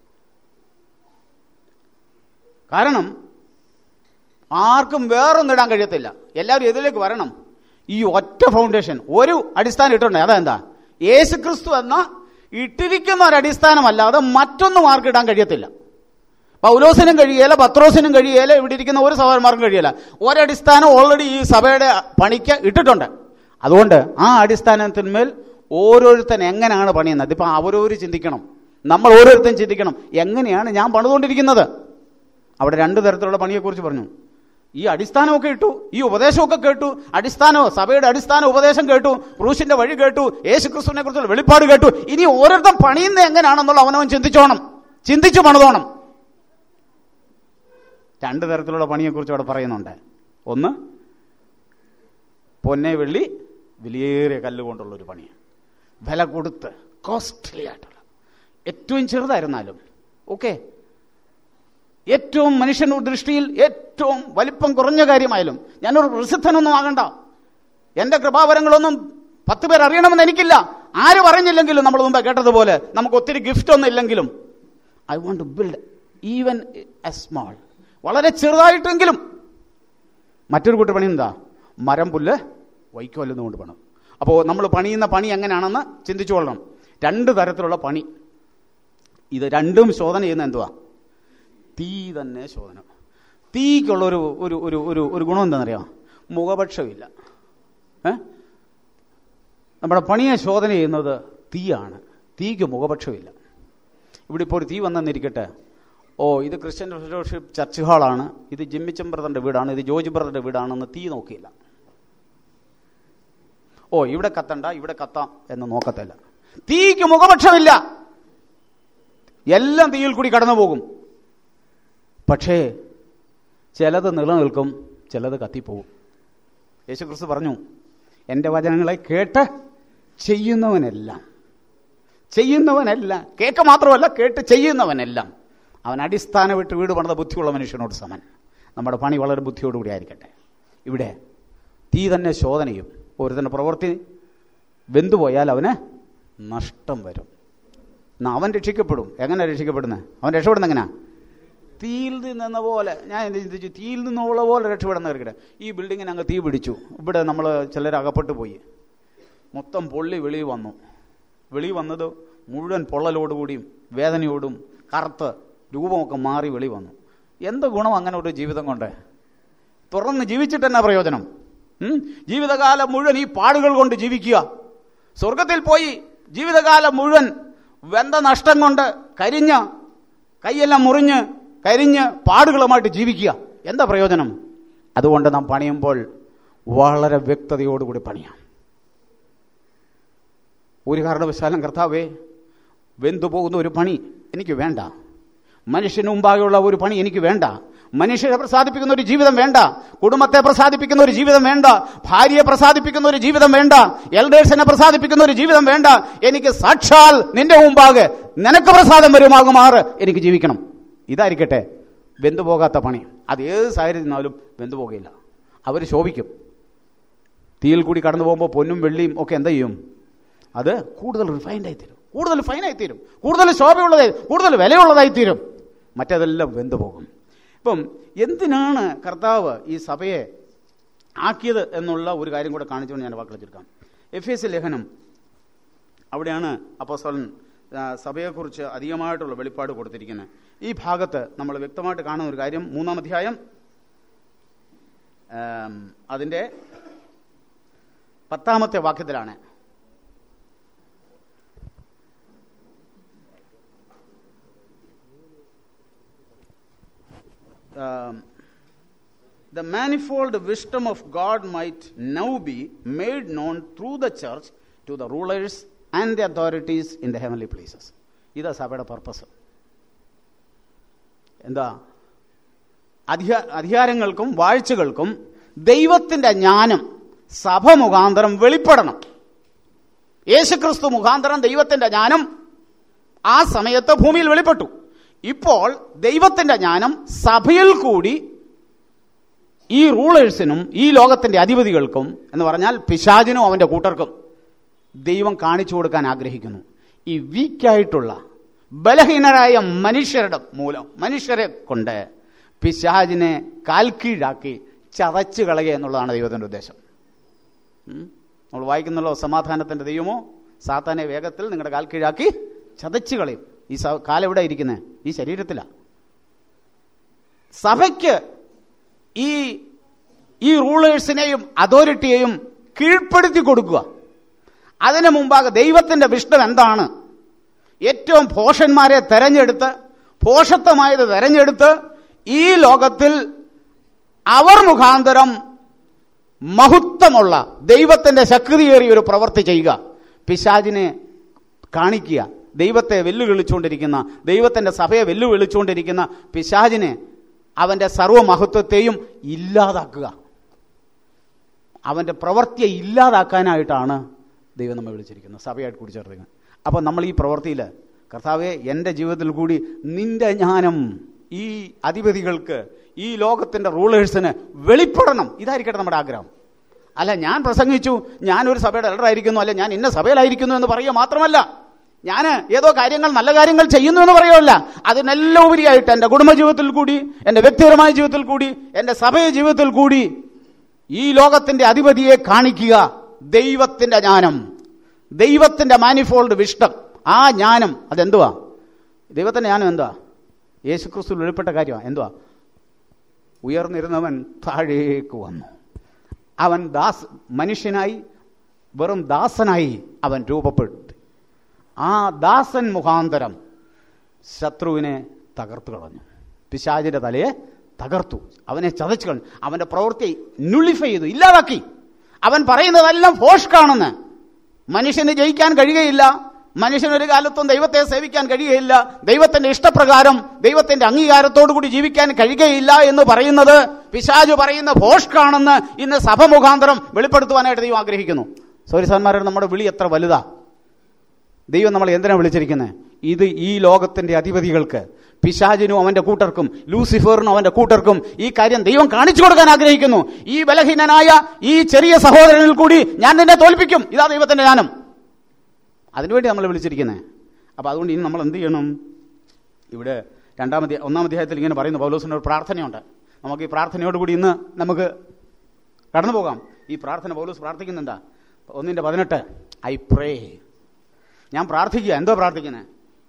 കാരണം ആർക്കും വേറൊന്നും ഇടാൻ കഴിയത്തില്ല എല്ലാവരും ഇതിലേക്ക് വരണം ഈ ഒറ്റ ഫൗണ്ടേഷൻ ഒരു അടിസ്ഥാനം ഇട്ടുണ്ട് അതെന്താ യേശു ക്രിസ്തു എന്ന ഇട്ടിരിക്കുന്ന ഒരു അടിസ്ഥാനമല്ലാതെ മറ്റൊന്നും ആർക്കും ഇടാൻ കഴിയത്തില്ല പൗലോസിനും കഴിയുകയില്ല പത്രോസിനും കഴിയുകയില്ല ഇവിടെ ഇരിക്കുന്ന ഒരു സഹോദരന്മാർക്കും കഴിയില്ല ഒരടിസ്ഥാനം ഓൾറെഡി ഈ സഭയുടെ പണിക്ക് ഇട്ടിട്ടുണ്ട് അതുകൊണ്ട് ആ അടിസ്ഥാനത്തിന്മേൽ ഓരോരുത്തൻ എങ്ങനെയാണ് പണിയുന്നത് ഇപ്പം അവരോര് ചിന്തിക്കണം നമ്മൾ ഓരോരുത്തരും ചിന്തിക്കണം എങ്ങനെയാണ് ഞാൻ പണിതുകൊണ്ടിരിക്കുന്നത് അവിടെ രണ്ട് തരത്തിലുള്ള പണിയെക്കുറിച്ച് പറഞ്ഞു ഈ അടിസ്ഥാനമൊക്കെ ഇട്ടു ഈ ഉപദേശമൊക്കെ കേട്ടു അടിസ്ഥാനം സഭയുടെ അടിസ്ഥാന ഉപദേശം കേട്ടു ക്രൂശിന്റെ വഴി കേട്ടു യേശു ക്രിസ്തുവിനെ കുറിച്ചുള്ള വെളിപ്പാട് കേട്ടു ഇനി ഓരോരുത്തർ പണിയുന്നത് എങ്ങനെയാണെന്നുള്ള അവനവൻ ചിന്തിച്ചോണം ചിന്തിച്ചു പണിതോണം രണ്ട് തരത്തിലുള്ള പണിയെക്കുറിച്ച് അവിടെ പറയുന്നുണ്ട് ഒന്ന് പൊന്നെ വെള്ളി വിലയേറിയ കല്ലുകൊണ്ടുള്ള ഒരു പണി വില കൊടുത്ത് കോസ്റ്റ്ലി ആയിട്ടുള്ള ഏറ്റവും ചെറുതായിരുന്നാലും ഓക്കെ ഏറ്റവും മനുഷ്യന്റെ ദൃഷ്ടിയിൽ ഏറ്റവും വലിപ്പം കുറഞ്ഞ കാര്യമായാലും ഞാനൊരു പ്രസിദ്ധനൊന്നും ആകണ്ട എന്റെ കൃപാവരങ്ങളൊന്നും പത്ത് പേർ അറിയണമെന്ന് എനിക്കില്ല ആര് പറഞ്ഞില്ലെങ്കിലും നമ്മൾ മുമ്പ് കേട്ടതുപോലെ നമുക്ക് ഒത്തിരി ഗിഫ്റ്റ് ഒന്നും ഇല്ലെങ്കിലും I want to build even a small വളരെ ചെറുതായിട്ടെങ്കിലും മറ്റൊരു കൂട്ടർ പണി എന്താ മരം പുല്ല് വൈക്കോലെന്ന് കൊണ്ട് പണം അപ്പോൾ നമ്മൾ പണിയുന്ന പണി എങ്ങനെയാണെന്ന് ചിന്തിച്ചു കൊള്ളണം രണ്ട് തരത്തിലുള്ള പണി ഇത് രണ്ടും ശോധന ചെയ്യുന്ന എന്തുവാ തീ തന്നെ ശോധന തീക്കുള്ള ഒരു ഒരു ഒരു ഒരു ഒരു ഗുണം എന്താണെന്നറിയാം മുഖപക്ഷമില്ല ഏ നമ്മുടെ പണിയെ ശോധന ചെയ്യുന്നത് തീയാണ് തീക്ക് മുഖപക്ഷമില്ല ഇവിടെ ഇപ്പോൾ ഒരു തീ വന്നെന്നിരിക്കട്ടെ ഓ ഇത് ക്രിസ്ത്യൻ ഫെലോഷിപ്പ് ചർച്ച് ഹാളാണ് ഇത് ജിമ്മിച്ചൻ ബ്രദറിന്റെ വീടാണ് ഇത് ജോജി ബ്രദറിന്റെ വീടാണെന്ന് തീ നോക്കിയില്ല ഓ ഇവിടെ കത്തണ്ട ഇവിടെ കത്താം എന്ന് നോക്കത്തില്ല തീക്ക് മുഖപക്ഷമില്ല എല്ലാം തീയിൽ കൂടി കടന്നു പോകും പക്ഷേ ചിലത് നിലനിൽക്കും ചിലത് കത്തിപ്പോവും യേശുക്രിസ്തു പറഞ്ഞു എൻ്റെ വചനങ്ങളെ കേട്ട് ചെയ്യുന്നവനെല്ലാം ചെയ്യുന്നവനെല്ലാം കേൾക്ക മാത്രമല്ല കേട്ട് ചെയ്യുന്നവനെല്ലാം അവൻ അടിസ്ഥാനം വിട്ട് വീട് പണിത ബുദ്ധിയുള്ള മനുഷ്യനോട് സമൻ നമ്മുടെ പണി വളരെ ബുദ്ധിയോടുകൂടി ആയിരിക്കട്ടെ ഇവിടെ തീ തന്നെ ശോധനയും ഒരുത്തൻ്റെ പ്രവൃത്തി വെന്തുപോയാൽ അവന് നഷ്ടം വരും എന്നാ അവൻ രക്ഷിക്കപ്പെടും എങ്ങനെ രക്ഷിക്കപ്പെടുന്നത് അവൻ രക്ഷപ്പെടുന്ന എങ്ങനെയാ തീയിൽ നിന്ന പോലെ ഞാൻ എന്ത് ചിന്തിച്ചു തീയിൽ നിന്നുള്ള പോലെ രക്ഷപ്പെടുന്ന ഇരിക്കട്ടെ ഈ ബിൽഡിങ്ങിന് അങ്ങ് തീ പിടിച്ചു ഇവിടെ നമ്മൾ ചിലർ അകപ്പെട്ടു പോയി മൊത്തം പൊള്ളി വെളി വന്നു വെളി വന്നത് മുഴുവൻ പൊള്ളലോടുകൂടിയും വേദനയോടും കറുത്ത് രൂപമൊക്കെ മാറി വെളി വന്നു എന്ത് ഗുണം അങ്ങനെ ഒരു ജീവിതം കൊണ്ട് തുറന്ന് ജീവിച്ചിട്ട് എന്നാ പ്രയോജനം ഉം? ജീവിതകാലം മുഴുവൻ ഈ പാടുകൾ കൊണ്ട് ജീവിക്കുക സ്വർഗത്തിൽ പോയി ജീവിതകാലം മുഴുവൻ വെന്ത നഷ്ടം കൊണ്ട് കരിഞ്ഞ് കൈയെല്ലാം മുറിഞ്ഞ് കരിഞ്ഞ് പാടുകളുമായിട്ട് ജീവിക്കുക എന്താ പ്രയോജനം അതുകൊണ്ട് നാം പണിയുമ്പോൾ വളരെ വ്യക്തതയോടുകൂടി പണിയാം ഒരു കാരണവശാലും കർത്താവേ വെന്തുപോകുന്ന ഒരു പണി എനിക്ക് വേണ്ട മനുഷ്യന് മുമ്പാകെയുള്ള ഒരു പണി എനിക്ക് വേണ്ട മനുഷ്യരെ പ്രസാദിപ്പിക്കുന്ന ഒരു ജീവിതം വേണ്ട കുടുംബത്തെ പ്രസാദിപ്പിക്കുന്ന ഒരു ജീവിതം വേണ്ട ഭാര്യയെ പ്രസാദിപ്പിക്കുന്ന ഒരു ജീവിതം വേണ്ട എൽഡേഴ്സിനെ പ്രസാദിപ്പിക്കുന്ന ഒരു ജീവിതം വേണ്ട എനിക്ക് സാക്ഷാൽ നിന്റെ മുമ്പാകെ നിനക്ക് പ്രസാദം വരുമാകുമാറ് എനിക്ക് ജീവിക്കണം ഇതായിരിക്കട്ടെ വെന്തുപോകാത്ത പണി അത് ഏത് സാഹചര്യം നിന്നാലും വെന്തുപോകയില്ല അവർ ശോഭിക്കും തീയിൽ കൂടി കടന്നു പോകുമ്പോൾ പൊന്നും വെള്ളിയും ഒക്കെ എന്താ ചെയ്യും അത് കൂടുതൽ റിഫൈൻഡ് ആയിത്തീരും കൂടുതൽ ഫൈനായി തീരും കൂടുതൽ ശോഭയുള്ളതായി കൂടുതൽ വിലയുള്ളതായി തീരും മറ്റതെല്ലാം വെന്തു പോകും ഇപ്പം എന്തിനാണ് കർത്താവ് ഈ സഭയെ ആക്കിയത് എന്നുള്ള ഒരു കാര്യം കൂടെ കാണിച്ചുകൊണ്ട് ഞാൻ വാക്കുകൾ ചുരുക്കാം എഫ് എസ് ലേഖനം അവിടെയാണ് അപ്പോസ്തലൻ ആ, സഭയെക്കുറിച്ച് അധികമായിട്ടുള്ള വെളിപ്പാട് കൊടുത്തിരിക്കുന്നത് ഈ ഭാഗത്ത് നമ്മൾ വ്യക്തമായിട്ട് കാണുന്ന ഒരു കാര്യം മൂന്നാം അധ്യായം ആം, അതിൻ്റെ പത്താമത്തെ വാക്യത്തിലാണ് um, the manifold wisdom of God might now be made known through the church to the rulers and the authorities in the heavenly places. ഇതാ സഭയുടെ പർപ്പസ് എന്താ അധികാ അധികാരങ്ങൾക്കും വാഴ്ചകൾക്കും ദൈവത്തിന്റെ ജ്ഞാനം സഭ മുഖാന്തരം വെളിപ്പെടണം യേശുക്രിസ്തു മുഖാന്തരം ദൈവത്തിന്റെ ജ്ഞാനം ആ സമയത്ത് ഭൂമിയിൽ വെളിപ്പെട്ടു ഇപ്പോൾ ദൈവത്തിന്റെ ജ്ഞാനം സഭയിൽ കൂടി ഈ റൂളേഴ്സിനും ഈ ലോകത്തിന്റെ അധിപതികൾക്കും എന്ന് പറഞ്ഞാൽ പിശാചിനും അവന്റെ കൂട്ടർക്കും ദൈവം കാണിച്ചു കൊടുക്കാൻ ആഗ്രഹിക്കുന്നു ഈ വീക്കായിട്ടുള്ള ബലഹീനരായ മനുഷ്യരുടെ മൂലം മനുഷ്യരെ കൊണ്ട് പിശാചിനെ കാൽക്കീഴാക്കി ചതച്ചു കളയുക എന്നുള്ളതാണ് ദൈവത്തിന്റെ ഉദ്ദേശം ഉം? നമ്മൾ വായിക്കുന്നല്ലോ സമാധാനത്തിന്റെ ദൈവമോ സാത്താനെ വേഗത്തിൽ നിങ്ങളുടെ കാൽ കീഴാക്കി ചതച്ചു കളയും ഈ സ- കാലെവിടെ ഇരിക്കുന്നത് ഈ ശരീരത്തിലാണ് സഭയ്ക്ക് ഈ ഈ റൂളേഴ്സിനെയും അതോറിറ്റിയെയും കീഴ്പ്പെടുത്തി കൊടുക്കുക അതിനു മുമ്പാകെ ദൈവത്തിന്റെ വിഷ്ണം എന്താണ് ഏറ്റവും ഭോഷന്മാരെ തെരഞ്ഞെടുത്ത് ഭോഷത്വമായത് തെരഞ്ഞെടുത്ത് ഈ ലോകത്തിൽ അവർ മുഖാന്തരം മഹത്വമുള്ള ദൈവത്തിന്റെ ശക്തിയേറിയ ഒരു പ്രവൃത്തി ചെയ്യുക പിശാചിനെ കാണിക്കുക ദൈവത്തെ വെല്ലുവിളിച്ചുകൊണ്ടിരിക്കുന്ന ദൈവത്തിന്റെ സഭയെ വെല്ലുവിളിച്ചുകൊണ്ടിരിക്കുന്ന പിശാചിനെ അവന്റെ സർവമഹത്വത്തെയും ഇല്ലാതാക്കുക അവന്റെ പ്രവൃത്തിയെ ഇല്ലാതാക്കാനായിട്ടാണ് ദൈവം നമ്മെ വിളിച്ചിരിക്കുന്നത് സഭയായിട്ട് കൂടി ചേർത്തിരിക്കുന്നത് അപ്പം നമ്മൾ ഈ പ്രവൃത്തിയിൽ കർത്താവെ എൻ്റെ ജീവിതത്തിൽ കൂടി നിന്റെ ജ്ഞാനം ഈ അധിപതികൾക്ക് ഈ ലോകത്തിന്റെ റൂളേഴ്സിന് വെളിപ്പെടണം ഇതായിരിക്കട്ടെ നമ്മുടെ ആഗ്രഹം അല്ല ഞാൻ പ്രസംഗിച്ചു ഞാനൊരു സഭയുടെ എൽഡറായിരിക്കുന്നു അല്ലെ ഞാൻ ഇന്ന സഭയിലായിരിക്കുന്നു എന്ന് പറയുക മാത്രമല്ല ഞാൻ ഏതോ കാര്യങ്ങൾ നല്ല കാര്യങ്ങൾ ചെയ്യുന്നു എന്ന് പറയുമല്ല അതിനെല്ലാം ഉപരിയായിട്ട് എൻ്റെ കുടുംബജീവിതത്തിൽ കൂടി എൻ്റെ വ്യക്തിപരമായ ജീവിതത്തിൽ കൂടി എൻ്റെ സഭയ ജീവിതത്തിൽ കൂടി ഈ ലോകത്തിന്റെ അധിപതിയെ കാണിക്കുക ദൈവത്തിന്റെ ജ്ഞാനം ദൈവത്തിന്റെ മാനിഫോൾഡ് വിഷ്ടം ആ ജ്ഞാനം അതെന്തുവാ ദൈവത്തിന്റെ ജ്ഞാനം എന്തുവാ യേശുക്രിസ്തു വെളിപ്പെട്ട കാര്യമാണ് എന്തുവാ ഉയർന്നിരുന്നവൻ താഴേക്ക് വന്നു അവൻ ദാസ് മനുഷ്യനായി വെറും ദാസനായി അവൻ രൂപപ്പെട്ടു ആ ദാസൻ മുഖാന്തരം ശത്രുവിനെ തകർത്തു കളഞ്ഞു പിശാചിന്റെ തലയെ തകർത്തു അവനെ ചതച്ചു കളഞ്ഞു അവന്റെ പ്രവൃത്തി നുളിഫൈ ചെയ്തു ഇല്ലാതാക്കി അവൻ പറയുന്നതെല്ലാം ഫോഷ്കാണെന്ന് മനുഷ്യന് ജയിക്കാൻ കഴിയുകയില്ല മനുഷ്യനൊരു കാലത്തും ദൈവത്തെ സേവിക്കാൻ കഴിയുകയില്ല ദൈവത്തിന്റെ ഇഷ്ടപ്രകാരം ദൈവത്തിന്റെ അംഗീകാരത്തോടു കൂടി ജീവിക്കാൻ കഴിയുകയില്ല എന്ന് പറയുന്നത് പിശാജു പറയുന്ന ഭോഷ്കാണെന്ന് ഇന്ന് സഭ മുഖാന്തരം വെളിപ്പെടുത്തുവാനായിട്ട് ദൈവം ആഗ്രഹിക്കുന്നു സോറി സാൻമാരുടെ നമ്മുടെ വിളി എത്ര വലുതാ ദൈവം നമ്മളെ എന്തിനാ വിളിച്ചിരിക്കുന്നത് ഇത് ഈ ലോകത്തിന്റെ അധിപതികൾക്ക് പിശാചിനും അവന്റെ കൂട്ടർക്കും ലൂസിഫറിനും അവന്റെ കൂട്ടർക്കും ഈ കാര്യം ദൈവം കാണിച്ചു കൊടുക്കാൻ ആഗ്രഹിക്കുന്നു ഈ ബലഹീനനായ ഈ ചെറിയ സഹോദരനിൽ കൂടി ഞാൻ നിന്നെ തോൽപ്പിക്കും ഇതാ ദൈവത്തിന്റെ ജ്ഞാനം അതിനുവേണ്ടി നമ്മൾ വിളിച്ചിരിക്കുന്നത് അപ്പോൾ അതുകൊണ്ട് ഇനി നമ്മൾ എന്ത് ചെയ്യണം ഇവിടെ രണ്ടാം അധ്യായ ഒന്നാം അധ്യായത്തിൽ ഇങ്ങനെ പറയുന്നു പൗലോസിൻ്റെ ഒരു പ്രാർത്ഥനയുണ്ട് നമുക്ക് ഈ പ്രാർത്ഥനയോടുകൂടി ഇന്ന് നമുക്ക് കടന്നു പോകാം ഈ പ്രാർത്ഥന പൗലോസ് പ്രാർത്ഥിക്കുന്നുണ്ടാ ഒന്നിൻ്റെ പതിനെട്ട് ഐ പ്രേ ഞാൻ പ്രാർത്ഥിക്കുക എന്തോ പ്രാർത്ഥിക്കുന്നത്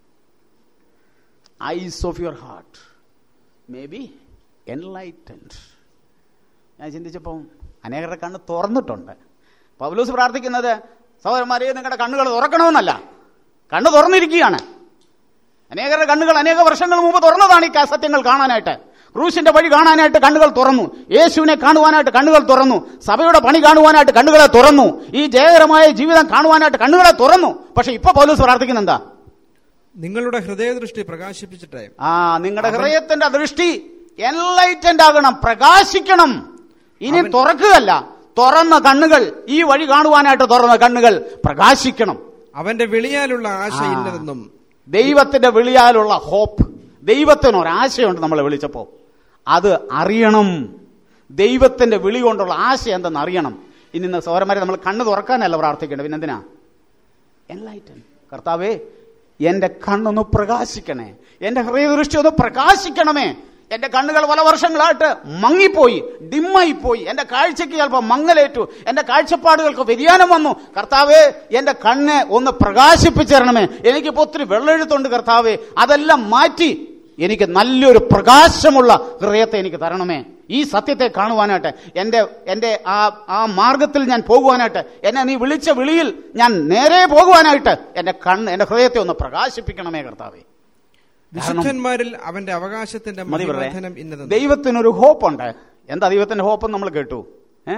eyes of your heart may be enlightened ഞാൻ ചിന്തിച്ചപ്പോൾ അനേകരുടെ കണ്ണ് തുറന്നിട്ടുണ്ട് പൗലോസ് പ്രാർത്ഥിക്കുന്നത് സഹോദരന്മാരെ നിങ്ങളുടെ കണ്ണുകൾ തുറക്കണമെന്നല്ല കണ്ണ് തുറന്നിരിക്കുകയാണ് അനേകരുടെ കണ്ണുകൾ അനേക വർഷങ്ങൾ മുമ്പ് തുറന്നതാണ് ഈ സത്യങ്ങൾ കാണാനായിട്ട് ക്രൂശിന്റെ വഴി കാണാനായിട്ട് കണ്ണുകൾ തുറന്നു യേശുവിനെ കാണുവാനായിട്ട് കണ്ണുകൾ തുറന്നു സഭയുടെ പണി കാണുവാനായിട്ട് കണ്ണുകളെ തുറന്നു ഈ ജയകരമായ ജീവിതം കാണുവാനായിട്ട് കണ്ണുകളെ തുറന്നു പക്ഷെ ഇപ്പൊ പൗലോസ് പ്രാർത്ഥിക്കുന്ന എന്താ നിങ്ങളുടെ ഹൃദയദൃഷ്ടി പ്രകാശിപ്പിച്ചിട്ടെ ആ നിങ്ങളുടെ ഹൃദയത്തിന്റെ ദൃഷ്ടി എൻലൈറ്റന്റ് ആകണം പ്രകാശിക്കണം ഇനി തുറക്കുകയല്ല തുറന്ന കണ്ണുകൾ ഈ വഴി കാണുവാനായിട്ട് തുറന്ന കണ്ണുകൾ പ്രകാശിക്കണം അവന്റെ വിളിയാലുള്ള ആശ ഇല്ലതെന്നും ദൈവത്തിന്റെ വിളിയാലുള്ള ഹോപ്പ് ദൈവത്തിന് ഒരാശയുണ്ട് നമ്മളെ വിളിച്ചപ്പോ അത് അറിയണം ദൈവത്തിന്റെ വിളി കൊണ്ടുള്ള ആശ എന്തെന്ന് അറിയണം ഇനി ഇന്ന് സൗരന്മാരെ നമ്മൾ കണ്ണ് തുറക്കാനല്ല പ്രാർത്ഥിക്കേണ്ടത് പിന്നെന്തിനാ എൻലൈറ്റൻ കർത്താവേ എന്റെ കണ്ണൊന്ന് പ്രകാശിക്കണേ എന്റെ ഹൃദയദൃഷ്ടി ഒന്ന് പ്രകാശിക്കണമേ എന്റെ കണ്ണുകൾ പല വർഷങ്ങളായിട്ട് മങ്ങിപ്പോയി ഡിമ്മായി പോയി എന്റെ കാഴ്ചയ്ക്ക് ചിലപ്പോൾ മങ്ങലേറ്റു എന്റെ കാഴ്ചപ്പാടുകൾക്ക് വ്യതിയാനം വന്നു കർത്താവേ എന്റെ കണ്ണ് ഒന്ന് പ്രകാശിപ്പിച്ചിരണമേ എനിക്കിപ്പോ ഒത്തിരി വെള്ളെഴുത്തുണ്ട് കർത്താവേ അതെല്ലാം മാറ്റി എനിക്ക് നല്ലൊരു പ്രകാശമുള്ള ഹൃദയത്തെ എനിക്ക് തരണമേ ഈ സത്യത്തെ കാണുവാനായിട്ട് എൻ്റെ എൻ്റെ ആ ആ മാർഗത്തിൽ ഞാൻ പോകുവാനായിട്ട് എന്നെ നീ വിളിച്ച വിളിയിൽ ഞാൻ നേരെ പോകുവാനായിട്ട് എൻ്റെ കണ്ണ് എൻ്റെ ഹൃദയത്തെ ഒന്ന് പ്രകാശിപ്പിക്കണമേ കർത്താവേ വിശുദ്ധന്മാരിൽ അവന്റെ അവകാശത്തിന്റെ മതി പറയേ മഹിമധനം ഇന്നതെന്നും ദൈവത്തിനൊരു ഹോപ്പുണ്ട് എന്താ ദൈവത്തിന്റെ ഹോപ്പ് നമ്മൾ കേട്ടു ഏ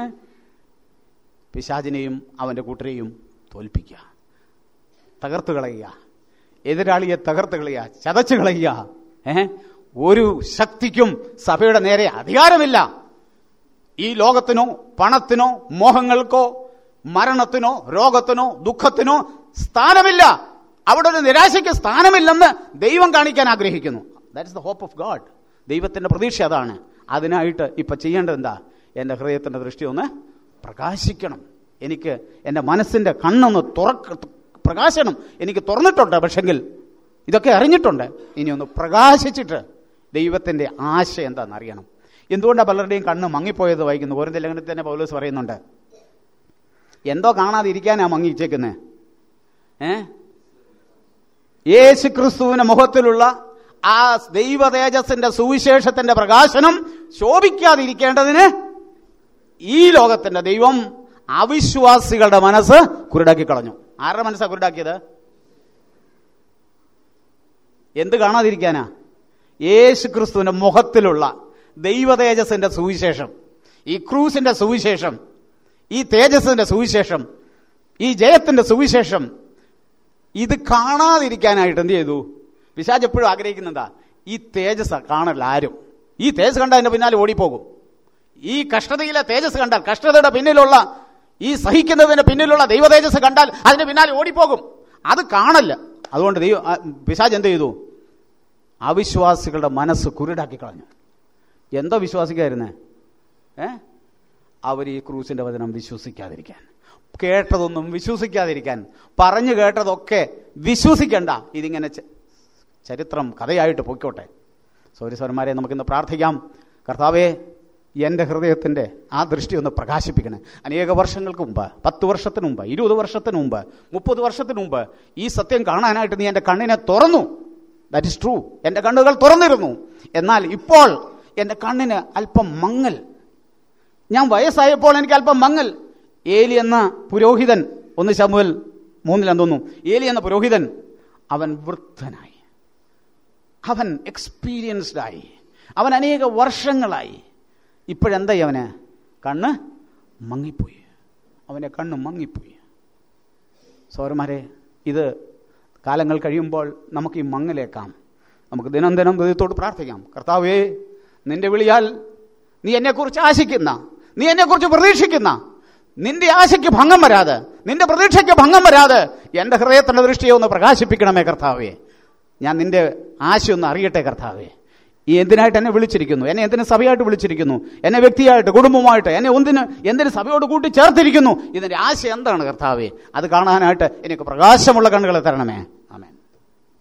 പിശാചിനെയും അവന്റെ കൂട്ടരെയും തോൽപ്പിക്കുക തകർത്ത് കളയുക എതിരാളിയെ തകർത്ത് കളയുക ചതച്ചു കളയുക ഏ ഒരു ശക്തിക്കും സഭയുടെ നേരെ അധികാരമില്ല ഈ ലോകത്തിനോ പണത്തിനോ മോഹങ്ങൾക്കോ മരണത്തിനോ രോഗത്തിനോ ദുഃഖത്തിനോ സ്ഥാനമില്ല അവിടെ ഒരു നിരാശയ്ക്ക് സ്ഥാനമില്ലെന്ന് ദൈവം കാണിക്കാൻ ആഗ്രഹിക്കുന്നു that's the hope of God ദൈവത്തിന്റെ പ്രതീക്ഷ അതാണ് അതിനായിട്ട് ഇപ്പൊ ചെയ്യേണ്ടത് എന്താ എന്റെ ഹൃദയത്തിന്റെ ദൃഷ്ടി ഒന്ന് പ്രകാശിക്കണം എനിക്ക് എൻ്റെ മനസ്സിന്റെ കണ്ണൊന്ന് തുറക്ക പ്രകാശനം എനിക്ക് തുറന്നിട്ടുണ്ട് പക്ഷെങ്കിൽ ഇതൊക്കെ അറിഞ്ഞിട്ടുണ്ട് ഇനി ഒന്ന് പ്രകാശിച്ചിട്ട് ദൈവത്തിന്റെ ആശ എന്താണെന്ന് അറിയണം എന്തുകൊണ്ടാണ് പലരുടെയും കണ്ണ് മങ്ങിപ്പോയത് വായിക്കുന്നു ഓരോ ലേഖനത്തിൽ തന്നെ പൗലോസ് പറയുന്നുണ്ട് എന്തോ കാണാതെ ഇരിക്കാനാ മങ്ങിച്ചേക്കുന്നത് ഏ യേശു ക്രിസ്തുവിന്റെ മുഖത്തിലുള്ള ആ ദൈവ തേജസ്സിന്റെ സുവിശേഷത്തിന്റെ പ്രകാശനം ശോഭിക്കാതിരിക്കേണ്ടതിന് ഈ ലോകത്തിന്റെ ദൈവം അവിശ്വാസികളുടെ മനസ്സ് കുരുടാക്കി കളഞ്ഞു ആരുടെ മനസ്സാ കുരുടാക്കിയത് എന്ത് കാണാതിരിക്കാനാ യേശു ക്രിസ്തുവിന്റെ മുഖത്തിലുള്ള ദൈവ തേജസ്സിന്റെ സുവിശേഷം ഈ ക്രൂസിന്റെ സുവിശേഷം ഈ തേജസ്സിന്റെ സുവിശേഷം ഈ ജയത്തിന്റെ സുവിശേഷം ഇത് കാണാതിരിക്കാനായിട്ട് എന്ത് ചെയ്തു പിശാജ് എപ്പോഴും ആഗ്രഹിക്കുന്നെന്താ ഈ തേജസ് കാണല്ല ആരും ഈ തേജസ് കണ്ടാൽ അതിന്റെ പിന്നാലെ ഓടിപ്പോകും ഈ കഷ്ടതയിലെ തേജസ് കണ്ടാൽ കഷ്ടതയുടെ പിന്നിലുള്ള ഈ സഹിക്കുന്നതിന്റെ പിന്നിലുള്ള ദൈവ തേജസ് കണ്ടാൽ അതിന്റെ പിന്നാലെ ഓടിപ്പോകും അത് കാണല്ല അതുകൊണ്ട് ദൈവ ആ, പിശാജ് എന്ത് ചെയ്തു അവിശ്വാസികളുടെ മനസ്സ് കുരുടാക്കി കളഞ്ഞു എന്തോ വിശ്വാസിക്കായിരുന്നേ ഏ അവർ ഈ ക്രൂസിന്റെ വചനം വിശ്വസിക്കാതിരിക്കാൻ കേട്ടതൊന്നും വിശ്വസിക്കാതിരിക്കാൻ പറഞ്ഞു കേട്ടതൊക്കെ വിശ്വസിക്കണ്ട ഇതിങ്ങനെ ച- ചരിത്രം കഥയായിട്ട് പൊയ്ക്കോട്ടെ സൗരസ്വരന്മാരെ നമുക്കിന്ന് പ്രാർത്ഥിക്കാം കർത്താവേ എൻ്റെ ഹൃദയത്തിൻ്റെ ആ ദൃഷ്ടി ഒന്ന് പ്രകാശിപ്പിക്കണേ അനേക വർഷങ്ങൾക്ക് മുമ്പ് പത്ത് വർഷത്തിന് മുമ്പ് ഇരുപത് വർഷത്തിന് മുമ്പ് മുപ്പത് വർഷത്തിന് മുമ്പ് ഈ സത്യം കാണാനായിട്ട് നീ എൻ്റെ കണ്ണിനെ തുറന്നു ദാറ്റ് ഇസ് ട്രൂ എൻ്റെ കണ്ണുകൾ തുറന്നിരുന്നു എന്നാൽ ഇപ്പോൾ എൻ്റെ കണ്ണിന് അല്പം മങ്ങൽ ഞാൻ വയസ്സായപ്പോൾ എനിക്ക് അല്പം മങ്ങൽ ഏലി എന്ന പുരോഹിതൻ ഒന്ന് ശമുവൽ മൂന്നിലെന്ന് തോന്നുന്നു ഏലി എന്ന പുരോഹിതൻ അവൻ വൃദ്ധനായി അവൻ എക്സ്പീരിയൻസ്ഡ് ആയി അവൻ അനേക വർഷങ്ങളായി ഇപ്പോഴെന്തായി അവന് കണ്ണ് മങ്ങിപ്പോയി അവൻ്റെ കണ്ണ് മങ്ങിപ്പോയി സൗരന്മാരെ ഇത് കാലങ്ങൾ കഴിയുമ്പോൾ നമുക്ക് ഈ മങ്ങലേക്കാം നമുക്ക് ദിനം ദിനം ദൈവത്തോട് പ്രാർത്ഥിക്കാം കർത്താവേ നിന്റെ വിളിയാൽ നീ എന്നെക്കുറിച്ച് ആശിക്കുന്ന നീ എന്നെക്കുറിച്ച് പ്രതീക്ഷിക്കുന്ന നിന്റെ ആശയ്ക്ക് ഭംഗം വരാതെ നിന്റെ പ്രതീക്ഷയ്ക്ക് ഭംഗം വരാതെ എൻ്റെ ഹൃദയത്തിൻ്റെ ദൃഷ്ടിയെ ഒന്ന് പ്രകാശിപ്പിക്കണമേ കർത്താവേ ഞാൻ നിന്റെ ആശയൊന്ന് അറിയട്ടെ കർത്താവേ ഈ എന്തിനായിട്ട് എന്നെ വിളിച്ചിരിക്കുന്നു എന്നെ എന്തിന് സഭയായിട്ട് വിളിച്ചിരിക്കുന്നു എന്നെ വ്യക്തിയായിട്ട് കുടുംബമായിട്ട് എന്നെ ഒന്നിന് എന്തിന് സഭയോട് കൂട്ടി ചേർത്തിരിക്കുന്നു ഇതിന്റെ ആശയം എന്താണ് കർത്താവേ അത് കാണാനായിട്ട് എനിക്ക് പ്രകാശമുള്ള കണ്ണുകളെ തരണമേ